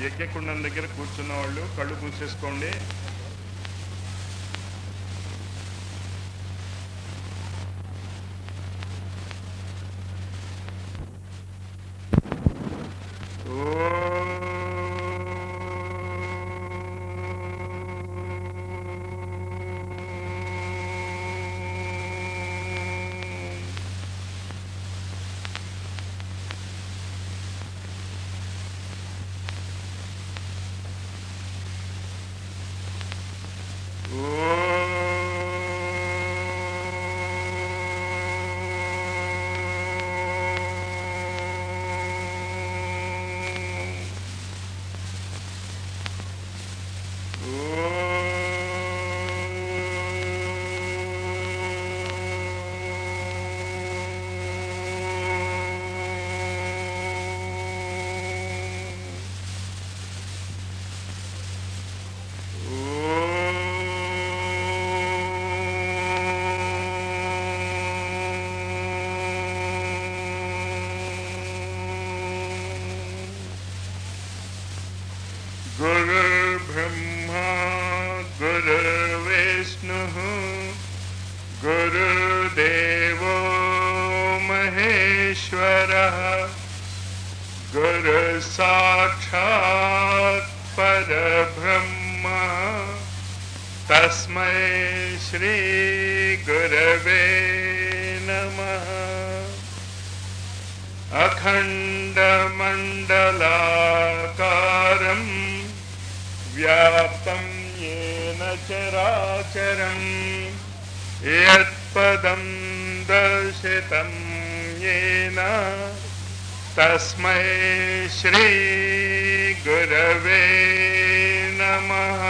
యజ్ఞకుండం దగ్గర కూర్చున్న వాళ్ళు కళ్ళు మూసేసుకోండి गुरुर्ब्रह्मा गुरुर्विष्णुः गुरुदेवो महेश्वरः गुरुसाक्षात् परब्रह्म तस्मै श्रीगुरवे नमः अखण्डमण्डलाकारम् व्याप्तं येन चराचरम् यत्पदं दर्शितं येन तस्मै श्रीगुरवे నమః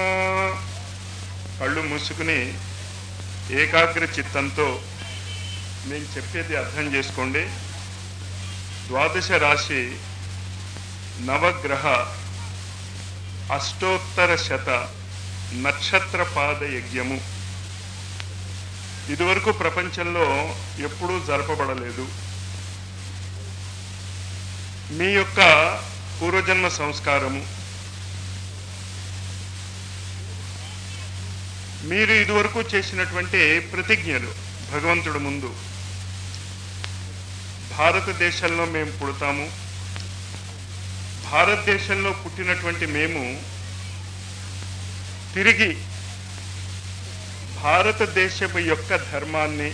కళ్ళు మూసుకుని ఏకాగ్ర చిత్తంతో నేను చెప్పేది అర్థం చేసుకోండి ద్వాదశ రాశి నవగ్రహ అష్టోత్తర శత నక్షత్ర పాద యజ్ఞము ఇదివరకు ప్రపంచంలో ఎప్పుడూ జరపబడలేదు మీ యొక్క పూర్వజన్మ సంస్కారము మీరు ఇదివరకు చేసినటువంటి ప్రతిజ్ఞలు భగవంతుడు ముందు భారతదేశంలో మేము పుడతాము భారతదేశంలో పుట్టినటువంటి మేము తిరిగి భారతదేశపు యొక్క ధర్మాన్ని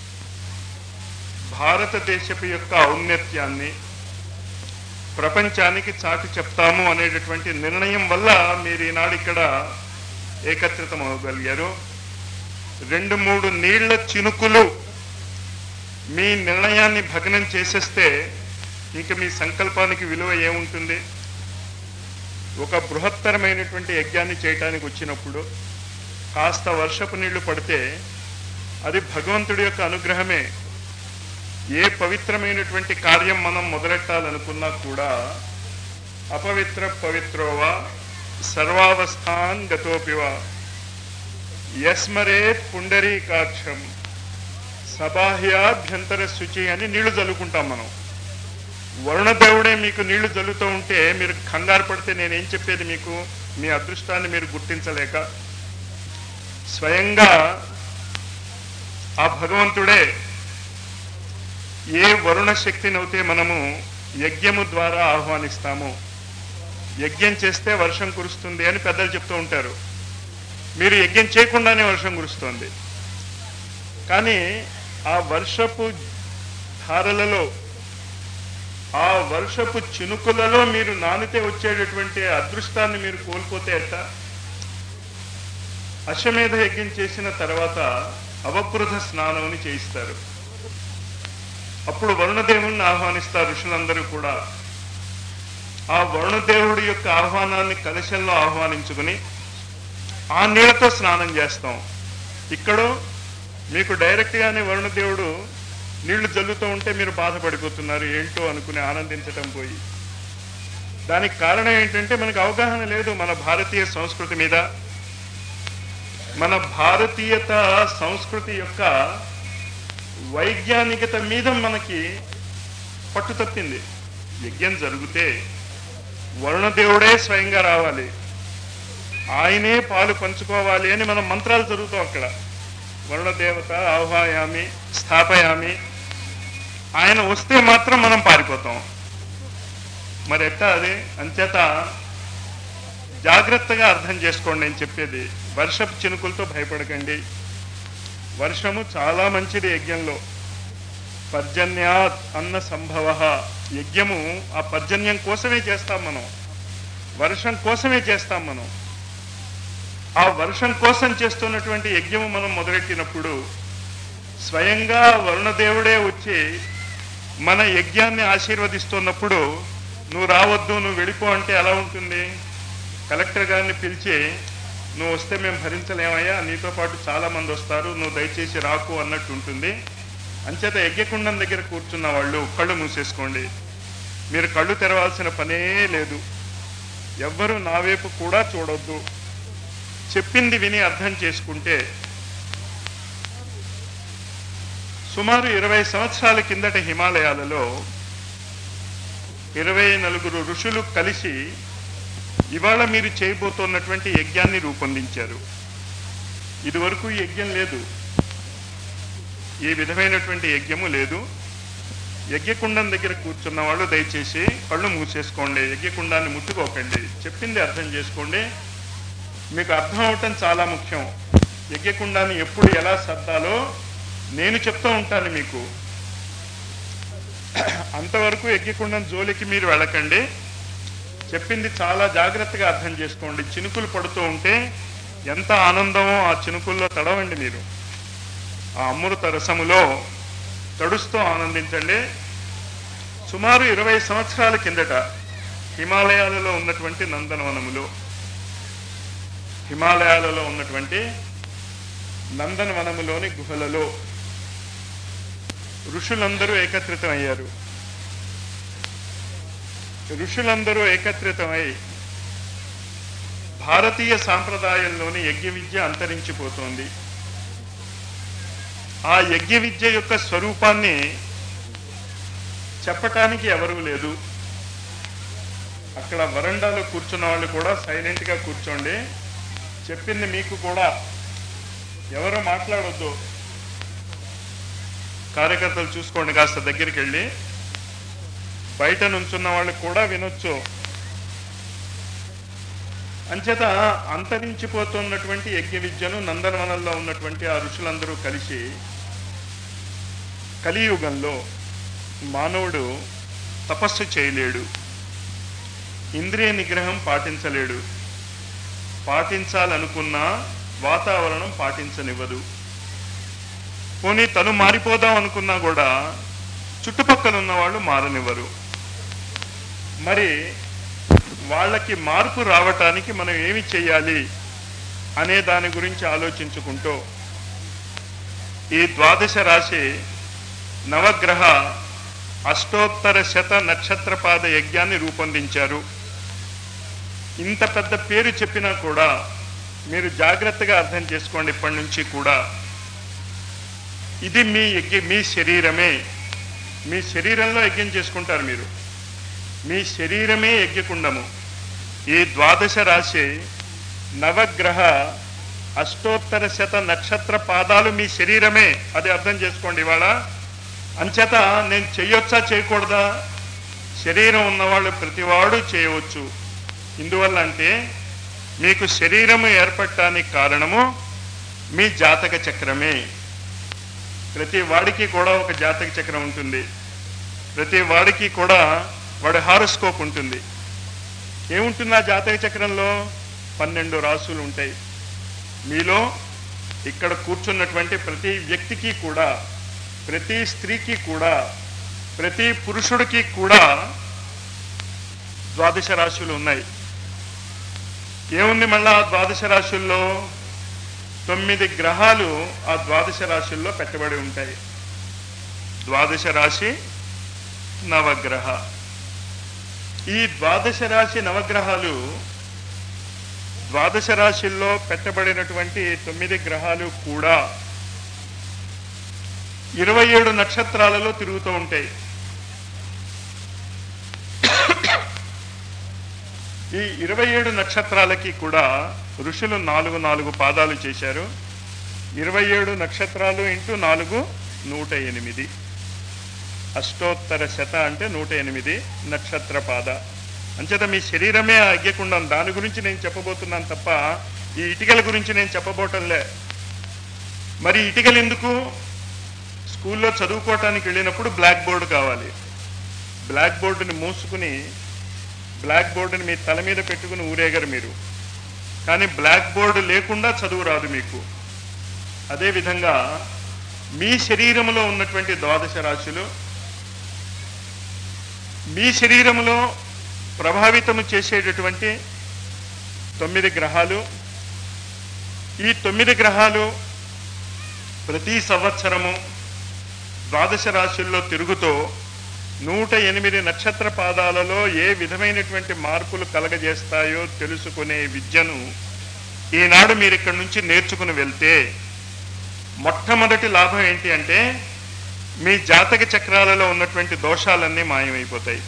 భారతదేశపు యొక్క ఔన్నత్యాన్ని ప్రపంచానికి చాటి చెప్తాము అనేటటువంటి నిర్ణయం వల్ల మీరు ఈనాడు ఇక్కడ ఏకత్రితం అవ్వగలిగారు రెండు మూడు నీళ్ల చినుకులు మీ నిర్ణయాన్ని భగ్నం చేసేస్తే ఇంక మీ సంకల్పానికి విలువ ఏముంటుంది ఒక బృహత్తరమైనటువంటి యజ్ఞాన్ని చేయటానికి వచ్చినప్పుడు కాస్త వర్షపు నీళ్లు పడితే అది భగవంతుడి యొక్క అనుగ్రహమే ఏ పవిత్రమైనటువంటి కార్యం మనం మొదలెట్టాలనుకున్నా కూడా అపవిత్ర పవిత్రోవా సర్వావస్థాన్ గతోపివా యస్మరేత్ పుండరీకాక్షం సబాహ్యాభ్యంతర శుచి అని నీళ్లు చల్లుకుంటాం మనం వరుణదేవుడే మీకు నీళ్లు చల్లుతూ ఉంటే మీరు కంగారు పడితే నేనేం చెప్పేది మీకు మీ అదృష్టాన్ని మీరు గుర్తించలేక స్వయంగా ఆ భగవంతుడే ఏ వరుణ శక్తిని అయితే మనము యజ్ఞము ద్వారా ఆహ్వానిస్తామో యజ్ఞం చేస్తే వర్షం కురుస్తుంది అని పెద్దలు చెప్తూ ఉంటారు మీరు యజ్ఞం చేయకుండానే వర్షం కురుస్తుంది కానీ ఆ వర్షపు ధారలలో ఆ వర్షపు చినుకులలో మీరు నానితే వచ్చేటటువంటి అదృష్టాన్ని మీరు కోల్పోతే ఎట్ట అశ్వమేధ యజ్ఞం చేసిన తర్వాత అవపృధ స్నానం అని చేయిస్తారు అప్పుడు వరుణదేవుణ్ణి ఆహ్వానిస్తారు ఋషులందరూ కూడా ఆ వరుణదేవుడి యొక్క ఆహ్వానాన్ని కలశంలో ఆహ్వానించుకుని ఆ నీళ్లతో స్నానం చేస్తాం ఇక్కడ మీకు డైరెక్ట్గానే వరుణదేవుడు నీళ్లు జల్లుతూ ఉంటే మీరు బాధపడిపోతున్నారు ఏంటో అనుకుని ఆనందించటం పోయి దానికి కారణం ఏంటంటే మనకు అవగాహన లేదు మన భారతీయ సంస్కృతి మీద మన భారతీయత సంస్కృతి యొక్క వైజ్ఞానికత మీద మనకి పట్టు తప్పింది యజ్ఞం జరిగితే వరుణదేవుడే స్వయంగా రావాలి ఆయనే పాలు పంచుకోవాలి అని మనం మంత్రాలు చదువుతాం అక్కడ వరుణదేవత ఆహ్వాయామి స్థాపయామి ఆయన వస్తే మాత్రం మనం పారిపోతాం మరి ఎట్టా అది అంచేత జాగ్రత్తగా అర్థం చేసుకోండి నేను చెప్పేది వర్షపు చినుకులతో భయపడకండి వర్షము చాలా మంచిది యజ్ఞంలో పర్జన్యాత్ అన్న సంభవ యజ్ఞము ఆ పర్జన్యం కోసమే చేస్తాం మనం వర్షం కోసమే చేస్తాం మనం ఆ వర్షం కోసం చేస్తున్నటువంటి యజ్ఞము మనం మొదలెట్టినప్పుడు స్వయంగా వరుణదేవుడే వచ్చి మన యజ్ఞాన్ని ఆశీర్వదిస్తున్నప్పుడు నువ్వు రావద్దు నువ్వు వెళ్ళిపో అంటే ఎలా ఉంటుంది కలెక్టర్ గారిని పిలిచి నువ్వు వస్తే మేము భరించలేమయ్యా నీతో పాటు చాలా మంది వస్తారు నువ్వు దయచేసి రాకు అన్నట్టు ఉంటుంది అంచేత యజ్ఞకుండం దగ్గర కూర్చున్న వాళ్ళు కళ్ళు మూసేసుకోండి మీరు కళ్ళు తెరవాల్సిన పనే లేదు ఎవ్వరూ నా వైపు కూడా చూడొద్దు చెప్పింది విని అర్థం చేసుకుంటే సుమారు ఇరవై సంవత్సరాల కిందట హిమాలయాలలో ఇరవై నలుగురు ఋషులు కలిసి ఇవాళ మీరు చేయబోతున్నటువంటి యజ్ఞాన్ని రూపొందించారు ఇదివరకు ఈ యజ్ఞం లేదు ఈ విధమైనటువంటి యజ్ఞము లేదు యజ్ఞకుండం దగ్గర కూర్చున్న వాళ్ళు దయచేసి కళ్ళు మూసేసుకోండి యజ్ఞకుండాన్ని ముట్టుకోకండి చెప్పింది అర్థం చేసుకోండి మీకు అర్థం అవటం చాలా ముఖ్యం యజ్ఞకుండాన్ని ఎప్పుడు ఎలా సర్దాలో నేను చెప్తూ ఉంటాను మీకు అంతవరకు యజ్ఞకుండం జోలికి మీరు వెళ్ళకండి చెప్పింది చాలా జాగ్రత్తగా అర్థం చేసుకోండి చినుకులు పడుతూ ఉంటే ఎంత ఆనందమో ఆ చినుకుల్లో తడవండి మీరు ఆ అమృత రసములో తడుస్తూ ఆనందించండి సుమారు ఇరవై సంవత్సరాల కిందట హిమాలయాలలో ఉన్నటువంటి నందనవనములో హిమాలయాలలో ఉన్నటువంటి నందనవనములోని గుహలలో ఋషులందరూ ఏకత్రితమయ్యారు ఋషులందరూ ఏకత్రితమై భారతీయ సాంప్రదాయంలోని యజ్ఞ విద్య అంతరించిపోతోంది ఆ యజ్ఞ విద్య యొక్క స్వరూపాన్ని చెప్పటానికి ఎవరూ లేదు అక్కడ వరండాలో కూర్చున్న వాళ్ళు కూడా సైలెంట్గా కూర్చోండి చెప్పింది మీకు కూడా ఎవరు మాట్లాడొద్దు కార్యకర్తలు చూసుకోండి కాస్త దగ్గరికి వెళ్ళి బయట నుంచున్న వాళ్ళు కూడా వినొచ్చు అంచేత అంతరించిపోతున్నటువంటి యజ్ఞ విద్యను నందనవనంలో ఉన్నటువంటి ఆ ఋషులందరూ కలిసి కలియుగంలో మానవుడు తపస్సు చేయలేడు ఇంద్రియ నిగ్రహం పాటించలేడు పాటించాలనుకున్న వాతావరణం పాటించనివ్వదు పోనీ తను మారిపోదాం అనుకున్నా కూడా చుట్టుపక్కల ఉన్న వాళ్ళు మారనివ్వరు మరి వాళ్ళకి మార్పు రావటానికి మనం ఏమి చేయాలి అనే దాని గురించి ఆలోచించుకుంటూ ఈ ద్వాదశ రాశి నవగ్రహ అష్టోత్తర శత నక్షత్రపాద యజ్ఞాన్ని రూపొందించారు ఇంత పెద్ద పేరు చెప్పినా కూడా మీరు జాగ్రత్తగా అర్థం చేసుకోండి ఇప్పటి నుంచి కూడా ఇది మీ యజ్ఞ మీ శరీరమే మీ శరీరంలో యజ్ఞం చేసుకుంటారు మీరు మీ శరీరమే యజ్ఞకుండము ఈ ద్వాదశ రాశి నవగ్రహ అష్టోత్తర శత నక్షత్ర పాదాలు మీ శరీరమే అది అర్థం చేసుకోండి ఇవాళ అంచేత నేను చెయ్యొచ్చా చేయకూడదా శరీరం ఉన్నవాళ్ళు ప్రతివాడు చేయవచ్చు ఇందువల్ల అంటే మీకు శరీరము ఏర్పడటానికి కారణము మీ జాతక చక్రమే ప్రతి వాడికి కూడా ఒక జాతక చక్రం ఉంటుంది ప్రతి వాడికి కూడా వాడి హారోస్కోప్ ఉంటుంది ఏముంటుంది ఆ జాతక చక్రంలో పన్నెండు రాసులు ఉంటాయి మీలో ఇక్కడ కూర్చున్నటువంటి ప్రతి వ్యక్తికి కూడా ప్రతి స్త్రీకి కూడా ప్రతి పురుషుడికి కూడా ద్వాదశ రాశులు ఉన్నాయి ఏముంది మళ్ళా ఆ ద్వాదశ రాశుల్లో తొమ్మిది గ్రహాలు ఆ ద్వాదశ రాశుల్లో పెట్టబడి ఉంటాయి ద్వాదశ రాశి నవగ్రహ ఈ ద్వాదశ రాశి నవగ్రహాలు ద్వాదశ రాశుల్లో పెట్టబడినటువంటి తొమ్మిది గ్రహాలు కూడా ఇరవై ఏడు నక్షత్రాలలో తిరుగుతూ ఉంటాయి ఈ ఇరవై ఏడు నక్షత్రాలకి కూడా ఋషులు నాలుగు నాలుగు పాదాలు చేశారు ఇరవై ఏడు నక్షత్రాలు ఇంటూ నాలుగు నూట ఎనిమిది అష్టోత్తర శత అంటే నూట ఎనిమిది నక్షత్ర పాద అంచేత మీ శరీరమే ఆ అగ్యకుండం దాని గురించి నేను చెప్పబోతున్నాను తప్ప ఈ ఇటుకల గురించి నేను చెప్పబోటంలే మరి ఇటుకలు ఎందుకు స్కూల్లో చదువుకోవటానికి వెళ్ళినప్పుడు బ్లాక్ బోర్డు కావాలి బ్లాక్ బోర్డుని మూసుకుని బ్లాక్ బోర్డుని మీ తల మీద పెట్టుకుని ఊరేగరు మీరు కానీ బ్లాక్ బోర్డు లేకుండా చదువు రాదు మీకు అదేవిధంగా మీ శరీరంలో ఉన్నటువంటి ద్వాదశ రాశులు మీ శరీరంలో ప్రభావితము చేసేటటువంటి తొమ్మిది గ్రహాలు ఈ తొమ్మిది గ్రహాలు ప్రతి సంవత్సరము ద్వాదశ రాశుల్లో తిరుగుతూ నూట ఎనిమిది నక్షత్ర పాదాలలో ఏ విధమైనటువంటి మార్పులు కలగజేస్తాయో తెలుసుకునే విద్యను ఈనాడు మీరు ఇక్కడి నుంచి నేర్చుకుని వెళ్తే మొట్టమొదటి లాభం ఏంటి అంటే మీ జాతక చక్రాలలో ఉన్నటువంటి దోషాలన్నీ మాయమైపోతాయి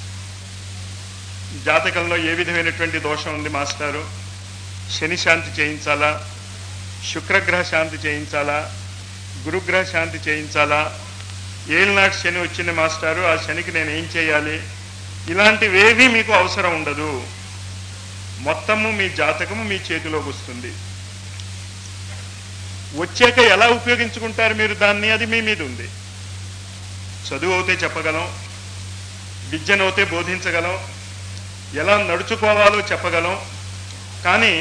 జాతకంలో ఏ విధమైనటువంటి దోషం ఉంది మాస్టారు శని శాంతి చేయించాలా శుక్రగ్రహ శాంతి చేయించాలా గురుగ్రహ శాంతి చేయించాలా ఏళ్ళనాటి శని వచ్చింది మాస్టారు ఆ శనికి నేను ఏం చేయాలి ఇలాంటివేవీ మీకు అవసరం ఉండదు మొత్తము మీ జాతకము మీ చేతిలోకి వస్తుంది వచ్చాక ఎలా ఉపయోగించుకుంటారు మీరు దాన్ని అది మీ మీద ఉంది చదువు అవుతే చెప్పగలం విద్యనవుతే బోధించగలం ఎలా నడుచుకోవాలో చెప్పగలం కానీ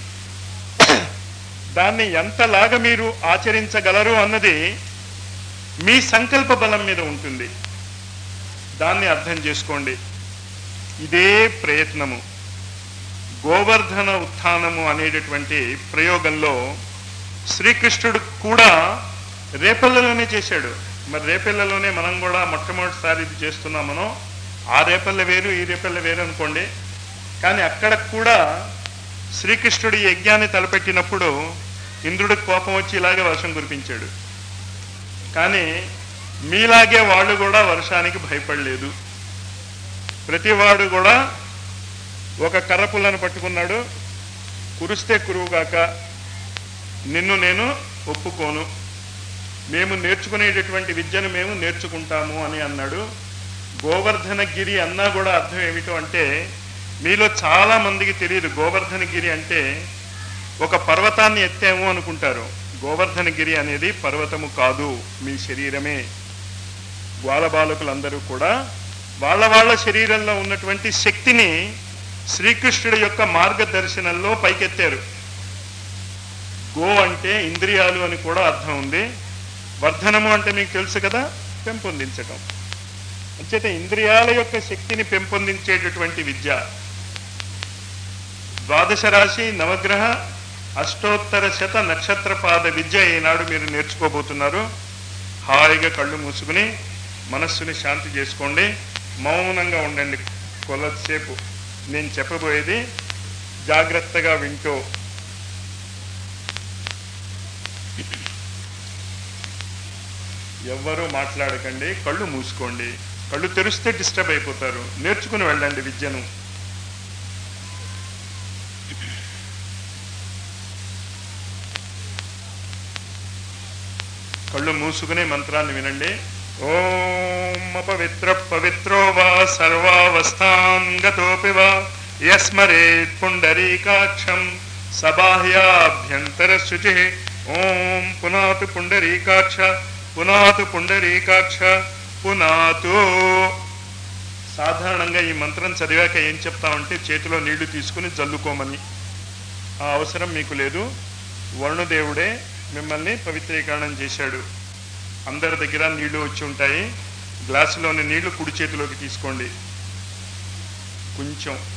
దాన్ని ఎంతలాగా మీరు ఆచరించగలరు అన్నది మీ సంకల్ప బలం మీద ఉంటుంది దాన్ని అర్థం చేసుకోండి ఇదే ప్రయత్నము గోవర్ధన ఉత్థానము అనేటటువంటి ప్రయోగంలో శ్రీకృష్ణుడు కూడా రేపల్లలోనే చేశాడు మరి రేపల్లలోనే మనం కూడా మొట్టమొదటిసారి ఇది చేస్తున్నాం మనం ఆ రేపల్ల వేరు ఈ రేపల్ల వేరు అనుకోండి కానీ అక్కడ కూడా శ్రీకృష్ణుడు ఈ యజ్ఞాన్ని తలపెట్టినప్పుడు ఇంద్రుడికి కోపం వచ్చి ఇలాగే వర్షం కురిపించాడు కానీ మీలాగే వాళ్ళు కూడా వర్షానికి భయపడలేదు ప్రతివాడు కూడా ఒక కర్రపుల్లను పట్టుకున్నాడు కురిస్తే కురువుగాక నిన్ను నేను ఒప్పుకోను మేము నేర్చుకునేటటువంటి విద్యను మేము నేర్చుకుంటాము అని అన్నాడు గోవర్ధనగిరి అన్నా కూడా అర్థం ఏమిటో అంటే మీలో చాలా మందికి తెలియదు గోవర్ధనగిరి అంటే ఒక పర్వతాన్ని ఎత్తాము అనుకుంటారు గోవర్ధనగిరి అనేది పర్వతము కాదు మీ శరీరమే గ్వాలబాలకులందరూ కూడా వాళ్ళ వాళ్ళ శరీరంలో ఉన్నటువంటి శక్తిని శ్రీకృష్ణుడి యొక్క మార్గదర్శనంలో పైకెత్తారు గో అంటే ఇంద్రియాలు అని కూడా అర్థం ఉంది వర్ధనము అంటే మీకు తెలుసు కదా పెంపొందించటం అంచేత ఇంద్రియాల యొక్క శక్తిని పెంపొందించేటటువంటి విద్య ద్వాదశ రాశి నవగ్రహ అష్టోత్తర శత నక్షత్రపాద విద్య ఈనాడు మీరు నేర్చుకోబోతున్నారు హాయిగా కళ్ళు మూసుకుని మనస్సుని శాంతి చేసుకోండి మౌనంగా ఉండండి కొలసేపు నేను చెప్పబోయేది జాగ్రత్తగా వింటూ ఎవ్వరూ మాట్లాడకండి కళ్ళు మూసుకోండి కళ్ళు తెరిస్తే డిస్టర్బ్ అయిపోతారు నేర్చుకుని వెళ్ళండి విద్యను కళ్ళు మూసుకునే మంత్రాన్ని వినండి ఓం అపవిత్ర పవిత్రో వా సర్వావస్థాం గతోపి వా యస్మరేత్ పుండరీకాక్షం సబాహ్యాభ్యంతర శుచి ఓం పునాతు పుండరీకాక్ష పునాతు పుండరీకాక్ష పునాతు సాధారణంగా ఈ మంత్రం చదివాక ఏం చెప్తామంటే చేతిలో నీళ్లు తీసుకుని జల్లుకోమని ఆ అవసరం మీకు లేదు వరుణదేవుడే మిమ్మల్ని పవిత్రీకరణం చేశాడు అందరి దగ్గర నీళ్లు వచ్చి ఉంటాయి గ్లాసులోని నీళ్లు కుడి చేతిలోకి తీసుకోండి కొంచెం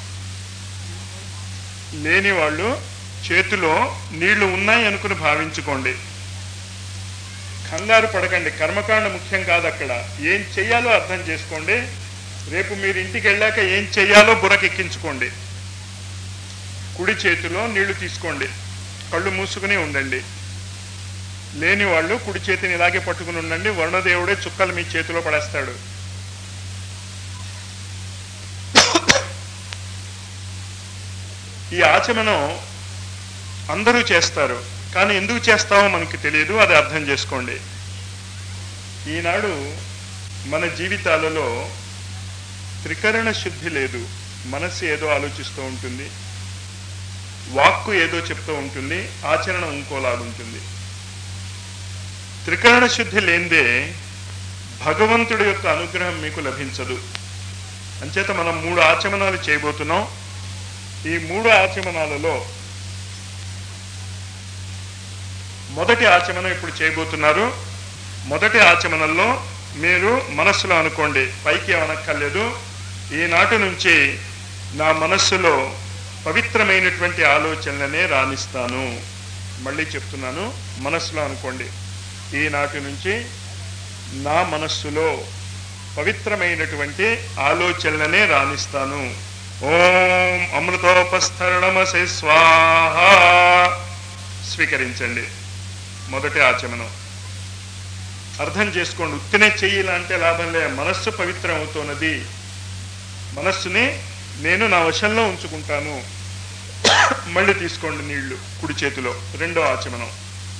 లేని వాళ్ళు చేతిలో నీళ్లు ఉన్నాయి అనుకుని భావించుకోండి కంగారు పడకండి కర్మకాండ ముఖ్యం కాదు అక్కడ ఏం చెయ్యాలో అర్థం చేసుకోండి రేపు మీరు ఇంటికి వెళ్ళాక ఏం చెయ్యాలో బురకెక్కించుకోండి కుడి చేతిలో నీళ్లు తీసుకోండి కళ్ళు మూసుకుని ఉండండి లేని వాళ్ళు కుడి చేతిని ఇలాగే పట్టుకుని ఉండండి వరుణదేవుడే చుక్కలు మీ చేతిలో పడేస్తాడు ఈ ఆచమనం అందరూ చేస్తారు కానీ ఎందుకు చేస్తామో మనకి తెలియదు అది అర్థం చేసుకోండి ఈనాడు మన జీవితాలలో త్రికరణ శుద్ధి లేదు మనస్సు ఏదో ఆలోచిస్తూ ఉంటుంది వాక్కు ఏదో చెప్తూ ఉంటుంది ఆచరణ ఇంకోలాగుంటుంది త్రికరణ శుద్ధి లేనిదే భగవంతుడి యొక్క అనుగ్రహం మీకు లభించదు అంచేత మనం మూడు ఆచమనాలు చేయబోతున్నాం ఈ మూడు ఆచమనాలలో మొదటి ఆచమనం ఇప్పుడు చేయబోతున్నారు మొదటి ఆచమనంలో మీరు మనస్సులో అనుకోండి పైకి ఏమనక్కర్లేదు ఈనాటి నుంచి నా మనస్సులో పవిత్రమైనటువంటి ఆలోచనలనే రాణిస్తాను మళ్ళీ చెప్తున్నాను మనస్సులో అనుకోండి ఈనాటి నుంచి నా మనస్సులో పవిత్రమైనటువంటి ఆలోచనలనే రాణిస్తాను ఓం అమృతోపస్థరణమసే స్వాహ స్వీకరించండి మొదటి ఆచమనం అర్థం చేసుకోండి ఉత్తినే చెయ్యాల అంటే లాభం లే మనస్సు పవిత్రం అవుతున్నది మనస్సుని నేను నా వశంలో ఉంచుకుంటాను మళ్ళీ తీసుకోండి నీళ్లు కుడి చేతిలో రెండో ఆచమనం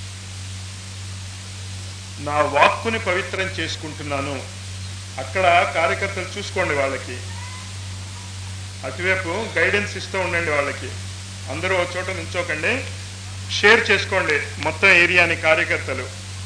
నా వాక్కుని పవిత్రం చేసుకుంటున్నాను అక్కడ కార్యకర్తలు చూసుకోండి వాళ్ళకి అటువైపు గైడెన్స్ ఇస్తూ ఉండండి వాళ్ళకి అందరూ ఒక చోట నిల్చోకండి షేర్ చేసుకోండి మొత్తం ఏరియాని కార్యకర్తలు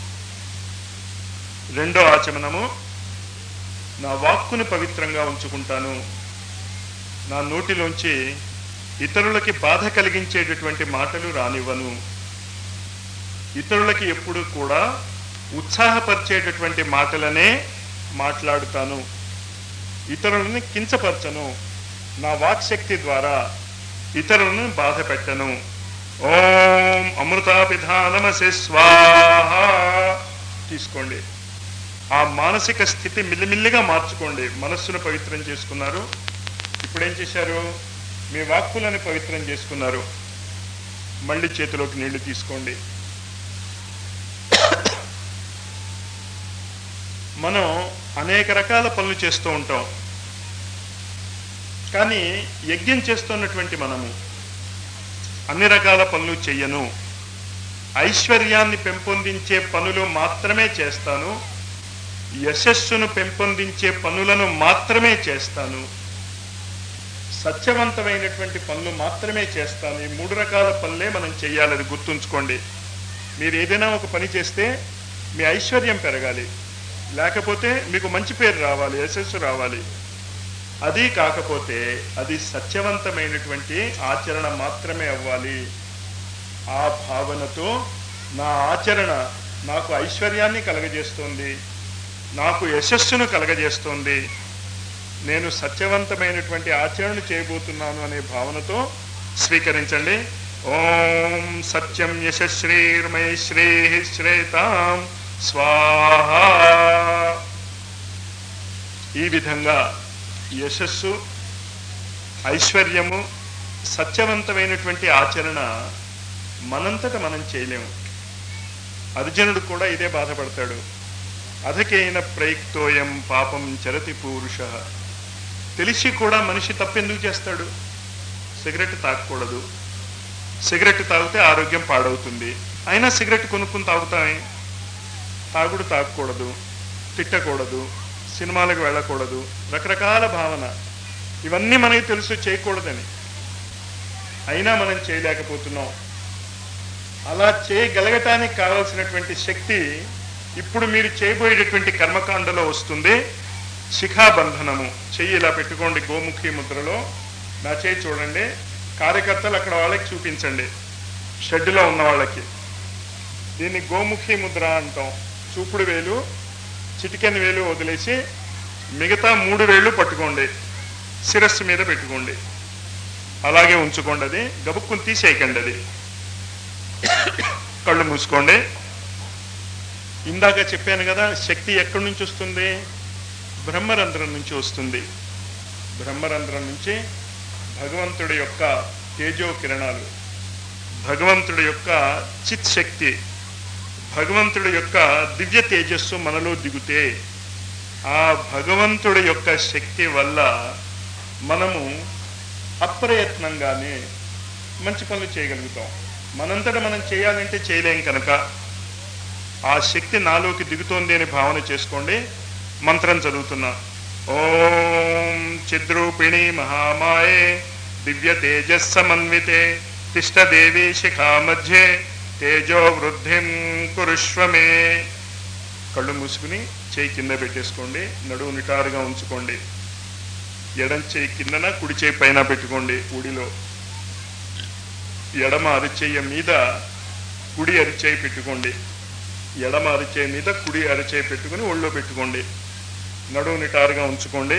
రెండో ఆచమనము నా వాక్కుని పవిత్రంగా ఉంచుకుంటాను నా నోటిలోంచి ఇతరులకి బాధ కలిగించేటటువంటి మాటలు రానివ్వను ఇతరులకి ఎప్పుడు కూడా ఉత్సాహపరిచేటటువంటి మాటలనే మాట్లాడుతాను ఇతరులని కించపరచను నా వాక్శక్తి ద్వారా ఇతరులను బాధ పెట్టను ఓం అమృతాపిధానమసి స్వాహ తీసుకోండి ఆ మానసిక స్థితి మిల్లిమిల్లిగా మార్చుకోండి మనస్సును పవిత్రం చేసుకున్నారు ఇప్పుడు ఏం చేశారు మీ వాక్కులను పవిత్రం చేసుకున్నారు మళ్ళీ చేతిలోకి నీళ్లు తీసుకోండి మనం అనేక రకాల పనులు చేస్తూ ఉంటాం కానీ యజ్ఞం చేస్తున్నటువంటి మనము అన్ని రకాల పనులు చెయ్యను ఐశ్వర్యాన్ని పెంపొందించే పనులు మాత్రమే చేస్తాను యశస్సును పెంపొందించే పనులను మాత్రమే చేస్తాను సత్యవంతమైనటువంటి పనులు మాత్రమే చేస్తాను ఈ మూడు రకాల పనులే మనం చెయ్యాలి అది గుర్తుంచుకోండి మీరు ఏదైనా ఒక పని చేస్తే మీ ఐశ్వర్యం పెరగాలి లేకపోతే మీకు మంచి పేరు రావాలి యశస్సు రావాలి అది కాకపోతే అది సత్యవంతమైనటువంటి ఆచరణ మాత్రమే అవ్వాలి ఆ భావనతో నా ఆచరణ నాకు ఐశ్వర్యాన్ని కలగజేస్తోంది నాకు యశస్సును కలగజేస్తోంది నేను సత్యవంతమైనటువంటి ఆచరణ చేయబోతున్నాను అనే భావనతో స్వీకరించండి ఓం సత్యం యశశ్రీర్మయ శ్రీ శ్రేతాం స్వాహ ఈ విధంగా యశస్సు ఐశ్వర్యము సత్యవంతమైనటువంటి ఆచరణ మనంతట మనం చేయలేము అర్జునుడు కూడా ఇదే బాధపడతాడు అధకేన ప్రయుక్తోయం పాపం చరతి పూరుష తెలిసి కూడా మనిషి తప్పెందుకు చేస్తాడు సిగరెట్ తాగకూడదు సిగరెట్ తాగితే ఆరోగ్యం పాడవుతుంది అయినా సిగరెట్ కొనుక్కుని తాగుతామే తాగుడు తాగకూడదు తిట్టకూడదు సినిమాలకు వెళ్ళకూడదు రకరకాల భావన ఇవన్నీ మనకి తెలుసు చేయకూడదని అయినా మనం చేయలేకపోతున్నాం అలా చేయగలగటానికి కావలసినటువంటి శక్తి ఇప్పుడు మీరు చేయబోయేటటువంటి కర్మకాండలో వస్తుంది శిఖాబంధనము చెయ్యి ఇలా పెట్టుకోండి గోముఖి ముద్రలో నా చేయి చూడండి కార్యకర్తలు అక్కడ వాళ్ళకి చూపించండి షెడ్డులో ఉన్న వాళ్ళకి దీన్ని గోముఖి ముద్ర అంటాం చూపుడు వేలు చిటికెన్ వేలు వదిలేసి మిగతా మూడు వేళ్ళు పట్టుకోండి శిరస్సు మీద పెట్టుకోండి అలాగే ఉంచుకోండి అది గబుక్కుని తీసేయకండి అది కళ్ళు మూసుకోండి ఇందాక చెప్పాను కదా శక్తి ఎక్కడి నుంచి వస్తుంది బ్రహ్మరంధ్రం నుంచి వస్తుంది బ్రహ్మరంధ్రం నుంచి భగవంతుడి యొక్క తేజో కిరణాలు భగవంతుడి యొక్క చిత్ శక్తి భగవంతుడి యొక్క దివ్య తేజస్సు మనలో దిగుతే ఆ భగవంతుడి యొక్క శక్తి వల్ల మనము అప్రయత్నంగానే మంచి పనులు చేయగలుగుతాం మనంతట మనం చేయాలంటే చేయలేం కనుక ఆ శక్తి నాలోకి దిగుతోంది అని భావన చేసుకోండి మంత్రం చదువుతున్నా ఓం చిద్రూపిణి మహామాయే దివ్య తేజస్సమన్వితే తిష్టదేవి శిఖా మధ్యే తేజో వృద్ధిం కురుష్వమే కళ్ళు మూసుకుని చేయి కింద పెట్టేసుకోండి నడువు నిటారుగా ఉంచుకోండి ఎడం చేయి కిందన కుడి చేయి పైన పెట్టుకోండి ఉడిలో ఎడమ అరిచేయ మీద కుడి అరిచేయి పెట్టుకోండి ఎడమ అరిచేయి మీద కుడి అరిచేయి పెట్టుకుని ఒళ్ళో పెట్టుకోండి నడువు నిటారుగా ఉంచుకోండి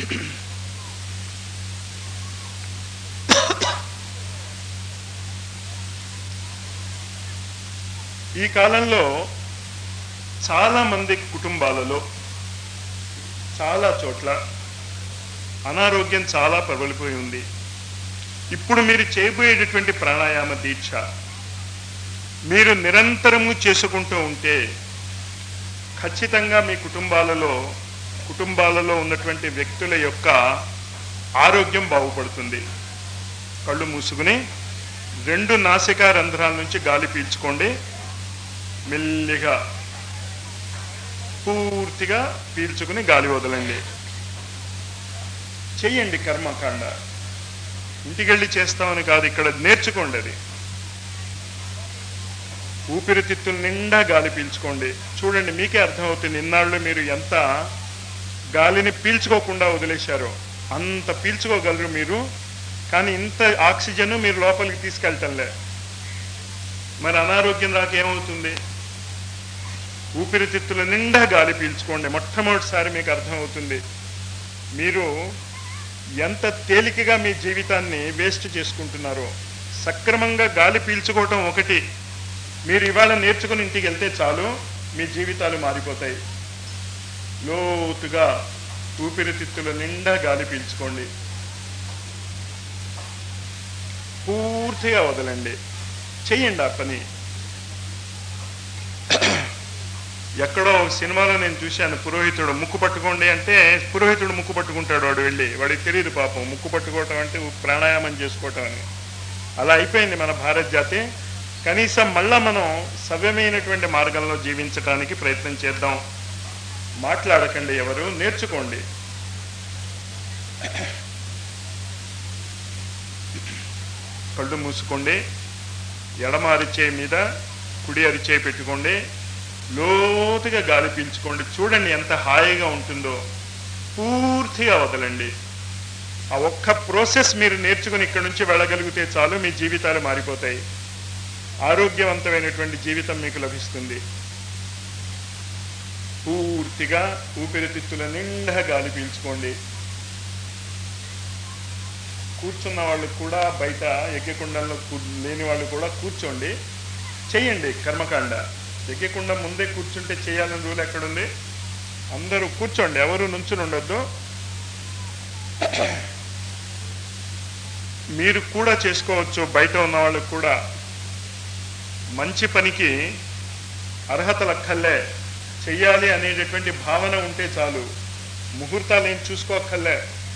ఈ కాలంలో చాలా మంది కుటుంబాలలో చాలా చోట్ల అనారోగ్యం చాలా ప్రబలిపోయి ఉంది ఇప్పుడు మీరు చేయబోయేటటువంటి ప్రాణాయామ దీక్ష మీరు నిరంతరము చేసుకుంటూ ఉంటే ఖచ్చితంగా మీ కుటుంబాలలో కుటుంబాలలో ఉన్నటువంటి వ్యక్తుల యొక్క ఆరోగ్యం బాగుపడుతుంది కళ్ళు మూసుకుని రెండు నాసికా రంధ్రాల నుంచి గాలి పీల్చుకోండి మెల్లిగా పూర్తిగా పీల్చుకుని గాలి వదలండి చెయ్యండి కర్మకాండ ఇంటికెళ్ళి చేస్తామని కాదు ఇక్కడ నేర్చుకోండి అది ఊపిరితిత్తుల నిండా గాలి పీల్చుకోండి చూడండి మీకే అర్థమవుతుంది ఇన్నాళ్ళు మీరు ఎంత గాలిని పీల్చుకోకుండా వదిలేశారో అంత పీల్చుకోగలరు మీరు కానీ ఇంత ఆక్సిజన్ మీరు లోపలికి తీసుకెళ్ళటంలే మరి అనారోగ్యం రాక ఏమవుతుంది ఊపిరితిత్తుల నిండా గాలి పీల్చుకోండి మొట్టమొదటిసారి మీకు అర్థమవుతుంది మీరు ఎంత తేలికగా మీ జీవితాన్ని వేస్ట్ చేసుకుంటున్నారో సక్రమంగా గాలి పీల్చుకోవటం ఒకటి మీరు ఇవాళ నేర్చుకుని ఇంటికి వెళ్తే చాలు మీ జీవితాలు మారిపోతాయి లోతుగా ఊపిరితిత్తుల నిండా గాలి పీల్చుకోండి పూర్తిగా వదలండి చెయ్యండి ఆ పని ఎక్కడో ఒక సినిమాలో నేను చూశాను పురోహితుడు ముక్కు పట్టుకోండి అంటే పురోహితుడు ముక్కు పట్టుకుంటాడు వాడు వెళ్ళి వాడికి తెలియదు పాపం ముక్కు పట్టుకోవటం అంటే ప్రాణాయామం చేసుకోవటం అని అలా అయిపోయింది మన భారత జాతి కనీసం మళ్ళా మనం సవ్యమైనటువంటి మార్గంలో జీవించడానికి ప్రయత్నం చేద్దాం మాట్లాడకండి ఎవరు నేర్చుకోండి కళ్ళు మూసుకోండి ఎడమ అరిచేయి మీద కుడి అరిచేయి పెట్టుకోండి లోతుగా గాలి పీల్చుకోండి చూడండి ఎంత హాయిగా ఉంటుందో పూర్తిగా వదలండి ఆ ఒక్క ప్రోసెస్ మీరు నేర్చుకుని ఇక్కడ నుంచి వెళ్ళగలిగితే చాలు మీ జీవితాలు మారిపోతాయి ఆరోగ్యవంతమైనటువంటి జీవితం మీకు లభిస్తుంది పూర్తిగా ఊపిరితిత్తుల నిండా గాలి పీల్చుకోండి కూర్చున్న వాళ్ళు కూడా బయట యజ్ఞకుండంలో కూ- లేని వాళ్ళు కూడా కూర్చోండి చెయ్యండి కర్మకాండ యజ్ఞకుండ ముందే కూర్చుంటే చేయాలని రూల్ ఎక్కడుంది అందరూ కూర్చోండి ఎవరు నుంచుని ఉండొద్దు మీరు కూడా చేసుకోవచ్చు బయట ఉన్న వాళ్ళకు కూడా మంచి పనికి అర్హతలు అక్కర్లే చెయ్యాలి అనేటటువంటి భావన ఉంటే చాలు ముహూర్తాలు ఏం చూసుకోక్కర్లే